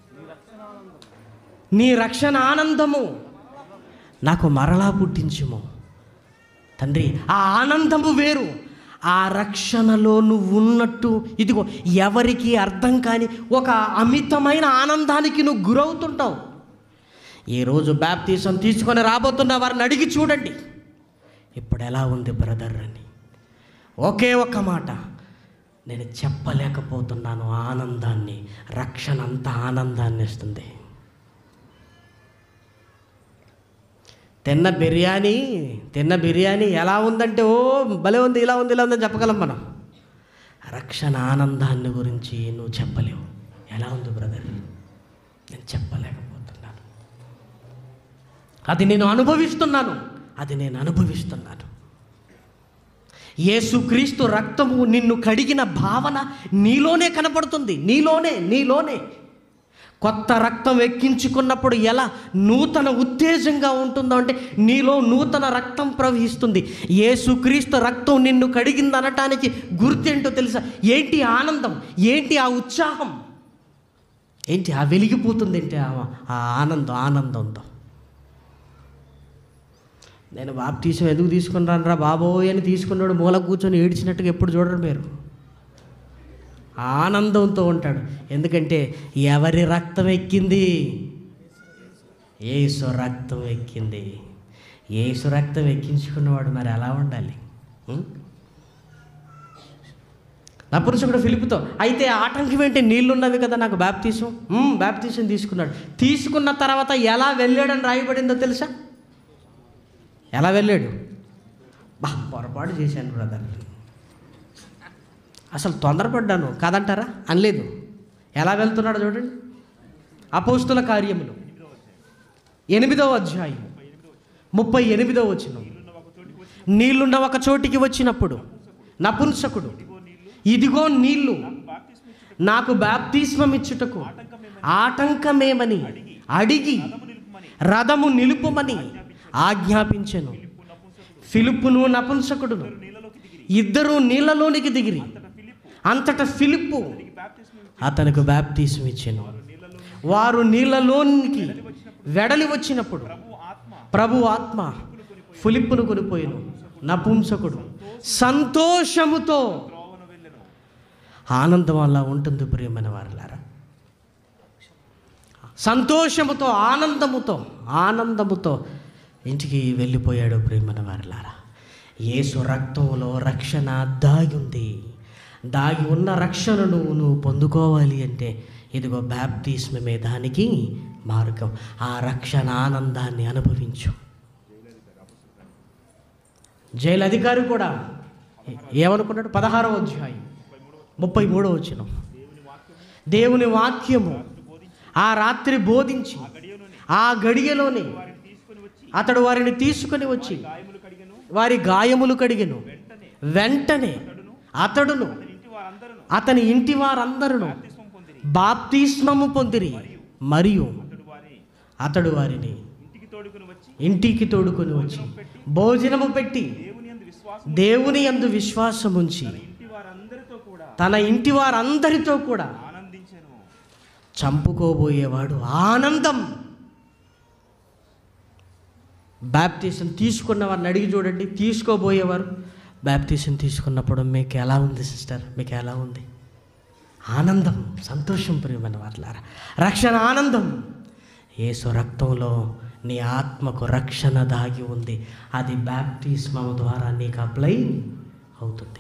నీ రక్షణ ఆనందము నాకు మరలా పుట్టించుము తండ్రి ఆ ఆనందము వేరు ఆ రక్షణలో నువ్వు ఉన్నట్టు ఇదిగో ఎవరికి అర్థం కాని ఒక అమితమైన ఆనందానికి నువ్వు గురవుతుంటావు ఈరోజు బ్యాప్తీసం తీసుకొని రాబోతున్న వారిని అడిగి చూడండి ఇప్పుడు ఎలా ఉంది బ్రదర్ అని ఒకే ఒక్క మాట నేను చెప్పలేకపోతున్నాను ఆ ఆనందాన్ని రక్షణ అంత ఆనందాన్ని ఇస్తుంది తిన్న బిర్యానీ తిన్న బిర్యానీ ఎలా ఉందంటే ఓ భలే ఉంది ఇలా ఉంది ఇలా ఉందని చెప్పగలం మనం రక్షణ ఆనందాన్ని గురించి నువ్వు చెప్పలేవు ఎలా ఉంది బ్రదర్ నేను చెప్పలేకపోతున్నాను అది నేను అనుభవిస్తున్నాను అది నేను అనుభవిస్తున్నాను యేసుక్రీస్తు రక్తము నిన్ను కడిగిన భావన నీలోనే కనపడుతుంది నీలోనే నీలోనే కొత్త రక్తం ఎక్కించుకున్నప్పుడు ఎలా నూతన ఉత్తేజంగా ఉంటుందో అంటే నీలో నూతన రక్తం ప్రవహిస్తుంది యేసుక్రీస్తు రక్తం నిన్ను కడిగింది అనటానికి గుర్తేంటో తెలుసా ఏంటి ఆనందం ఏంటి ఆ ఉత్సాహం ఏంటి ఆ వెలిగిపోతుంది ఏంటి ఆ ఆ ఆనందం ఆనందంతో నేను బాప్తీసం ఎందుకు తీసుకున్నాను రా బాబోయ్ అని తీసుకున్నాడు మూల కూర్చొని ఏడ్చినట్టుగా ఎప్పుడు చూడరు మీరు ఆనందంతో ఉంటాడు ఎందుకంటే ఎవరి రక్తం ఎక్కింది ఏసు రక్తం ఎక్కింది ఏసు రక్తం ఎక్కించుకున్నవాడు మరి ఎలా ఉండాలి ఉం? నా పురుషుడు ఫిలిపుతో అయితే ఆటంకం ఏంటి నీళ్ళున్నవి కదా నాకు బ్యాప్తీసం ఉం, బ్యాప్తీసం తీసుకున్నాడు తీసుకున్న తర్వాత ఎలా వెళ్ళాడని రాయబడిందో తెలుసా ఎలా వెళ్ళాడు బా పొరపాటు చేశాను బ్రదర్ అసలు తొందరపడ్డాను కాదంటారా అనలేదు ఎలా వెళ్తున్నాడు చూడండి అపోస్తుల కార్యములు ఎనిమిదవ అధ్యాయం ముప్పై ఎనిమిదవ వచ్చిన నీళ్లున్న ఒక చోటికి వచ్చినప్పుడు నపుంసకుడు ఇదిగో నీళ్లు నాకు బాప్తిస్మం ఇచ్చుటకు ఆటంకమేమని అడిగి రథము నిలుపుమని ఆజ్ఞాపించెను ఫిలిప్పును నపుంసకుడును ఇద్దరు నీళ్ళలోనికి దిగిరి అంతటా ఫిలిప్పు అతనికి బాప్తీసం ఇచ్చాను వారు నీళ్ళలోనికి వెడలి వచ్చినప్పుడు ప్రభు ఆత్మ ఫిలిప్పును కొనిపోయాను నపుంసకుడు సంతోషముతో ఆనందం అలా ఉంటుంది ప్రియమైన వారులారా సంతోషముతో ఆనందముతో ఆనందముతో ఇంటికి వెళ్ళిపోయాడు ప్రియమైన వారులారా యేసు రక్తంలో రక్షణ దాగి ఉంది దాగి ఉన్న రక్షణను నువ్వు పొందుకోవాలి అంటే ఇదిగో బ్యాప్తిస్మమే దానికి మార్గం ఆ రక్షణ ఆనందాన్ని అనుభవించు జైలు అధికారి కూడా ఏమనుకున్నాడు పదహారవ అధ్యాయం ముప్పై మూడవ వచ్చిన దేవుని వాక్యము ఆ రాత్రి బోధించి ఆ గడియలోనే అతడు వారిని తీసుకొని వచ్చి వారి గాయములు కడిగెను వెంటనే అతడును అతని ఇంటి వారందరూ బాప్తిస్మము పొందిరి మరియు అతడు వారిని ఇంటికి తోడుకొని వచ్చి భోజనము పెట్టి దేవుని యందు విశ్వాసముంచి తన ఇంటి వారందరితో కూడా చంపుకోబోయేవాడు ఆనందం బ్యాప్టిజం తీసుకున్న వారిని అడిగి చూడండి తీసుకోబోయేవారు బ్యాప్టిజం తీసుకున్నప్పుడు మీకు ఎలా ఉంది సిస్టర్ మీకు ఎలా ఉంది ఆనందం సంతోషం ప్రియమైన వాళ్ళారా రక్షణ ఆనందం ఏసు రక్తంలో నీ ఆత్మకు రక్షణ దాగి ఉంది అది బ్యాప్టిస్మం ద్వారా నీకు అప్లై అవుతుంది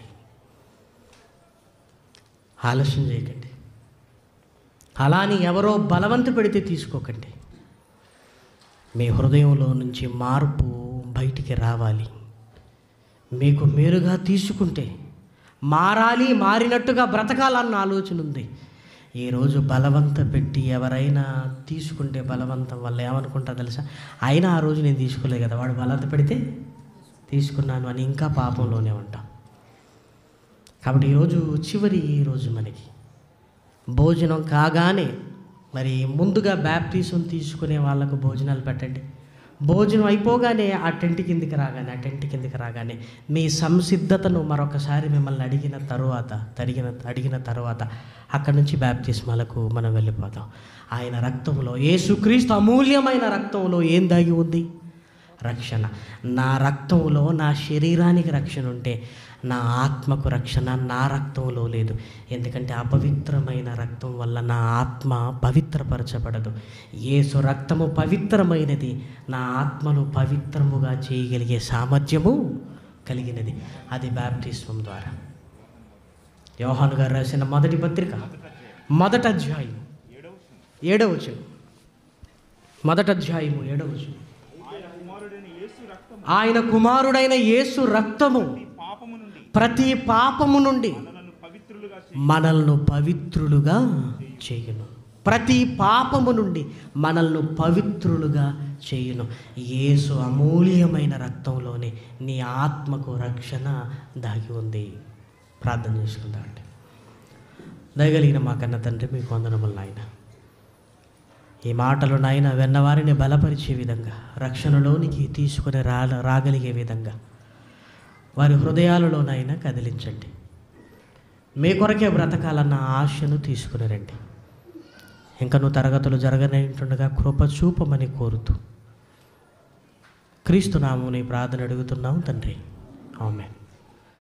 ఆలస్యం చేయకండి అలా అని ఎవరో బలవంత పెడితే తీసుకోకండి మీ హృదయంలో నుంచి మార్పు బయటికి రావాలి మీకు మీరుగా తీసుకుంటే మారాలి మారినట్టుగా బ్రతకాలన్న ఆలోచన ఉంది ఈరోజు బలవంత పెట్టి ఎవరైనా తీసుకుంటే బలవంతం వల్ల ఏమనుకుంటా తెలుసా అయినా ఆ రోజు నేను తీసుకోలేదు కదా వాడు బలవంత పెడితే తీసుకున్నాను అని ఇంకా పాపంలోనే ఉంటాం కాబట్టి ఈరోజు చివరి రోజు మనకి భోజనం కాగానే మరి ముందుగా బ్యాప్తీసం తీసుకునే వాళ్ళకు భోజనాలు పెట్టండి భోజనం అయిపోగానే ఆ టెంట్ కిందికి రాగానే ఆ టెంట్ కిందికి రాగానే మీ సంసిద్ధతను మరొకసారి మిమ్మల్ని అడిగిన తరువాత తరిగిన అడిగిన తర్వాత అక్కడి నుంచి బ్యాప్తిస్మాలకు మనం వెళ్ళిపోతాం ఆయన రక్తంలో యేసుక్రీస్తు అమూల్యమైన రక్తంలో ఏం దాగి ఉంది రక్షణ నా రక్తంలో నా శరీరానికి రక్షణ ఉంటే నా ఆత్మకు రక్షణ నా రక్తంలో లేదు ఎందుకంటే అపవిత్రమైన రక్తం వల్ల నా ఆత్మ పవిత్రపరచబడదు యేసు రక్తము పవిత్రమైనది నా ఆత్మను పవిత్రముగా చేయగలిగే సామర్థ్యము కలిగినది అది బ్యాప్టిస్మం ద్వారా యోహాను గారు రాసిన మొదటి పత్రిక మొదటి అధ్యాయం ఏడవ వచనం మొదటి అధ్యాయము ఏడవ వచనం ఆయన కుమారుడైన యేసు రక్తము ప్రతి పాపము నుండి మనల్ని పవిత్రులుగా చేయును ప్రతి పాపము నుండి మనల్ని పవిత్రులుగా చేయును యేసు అమూల్యమైన రక్తంలోనే నీ ఆత్మకు రక్షణ దాగి ఉంది ప్రార్థన చేసుకుందామండి దయగలిగిన మా కన్న తండ్రి మీకు వందనములు నాయన ఈ మాటలు నాయన వెన్నవారిని బలపరిచే విధంగా రక్షణలోనికి తీసుకుని రా రాగలిగే విధంగా వారి హృదయాలలోనైనా కదిలించండి మీ కొరకే బ్రతకాలన్న ఆశను తీసుకుని రండి ఇంకా నువ్వు తరగతులు జరగనేంటుండగా కృప చూపమని కోరుతూ క్రీస్తు నామముని ప్రార్థన అడుగుతున్నాం తండ్రి ఆమె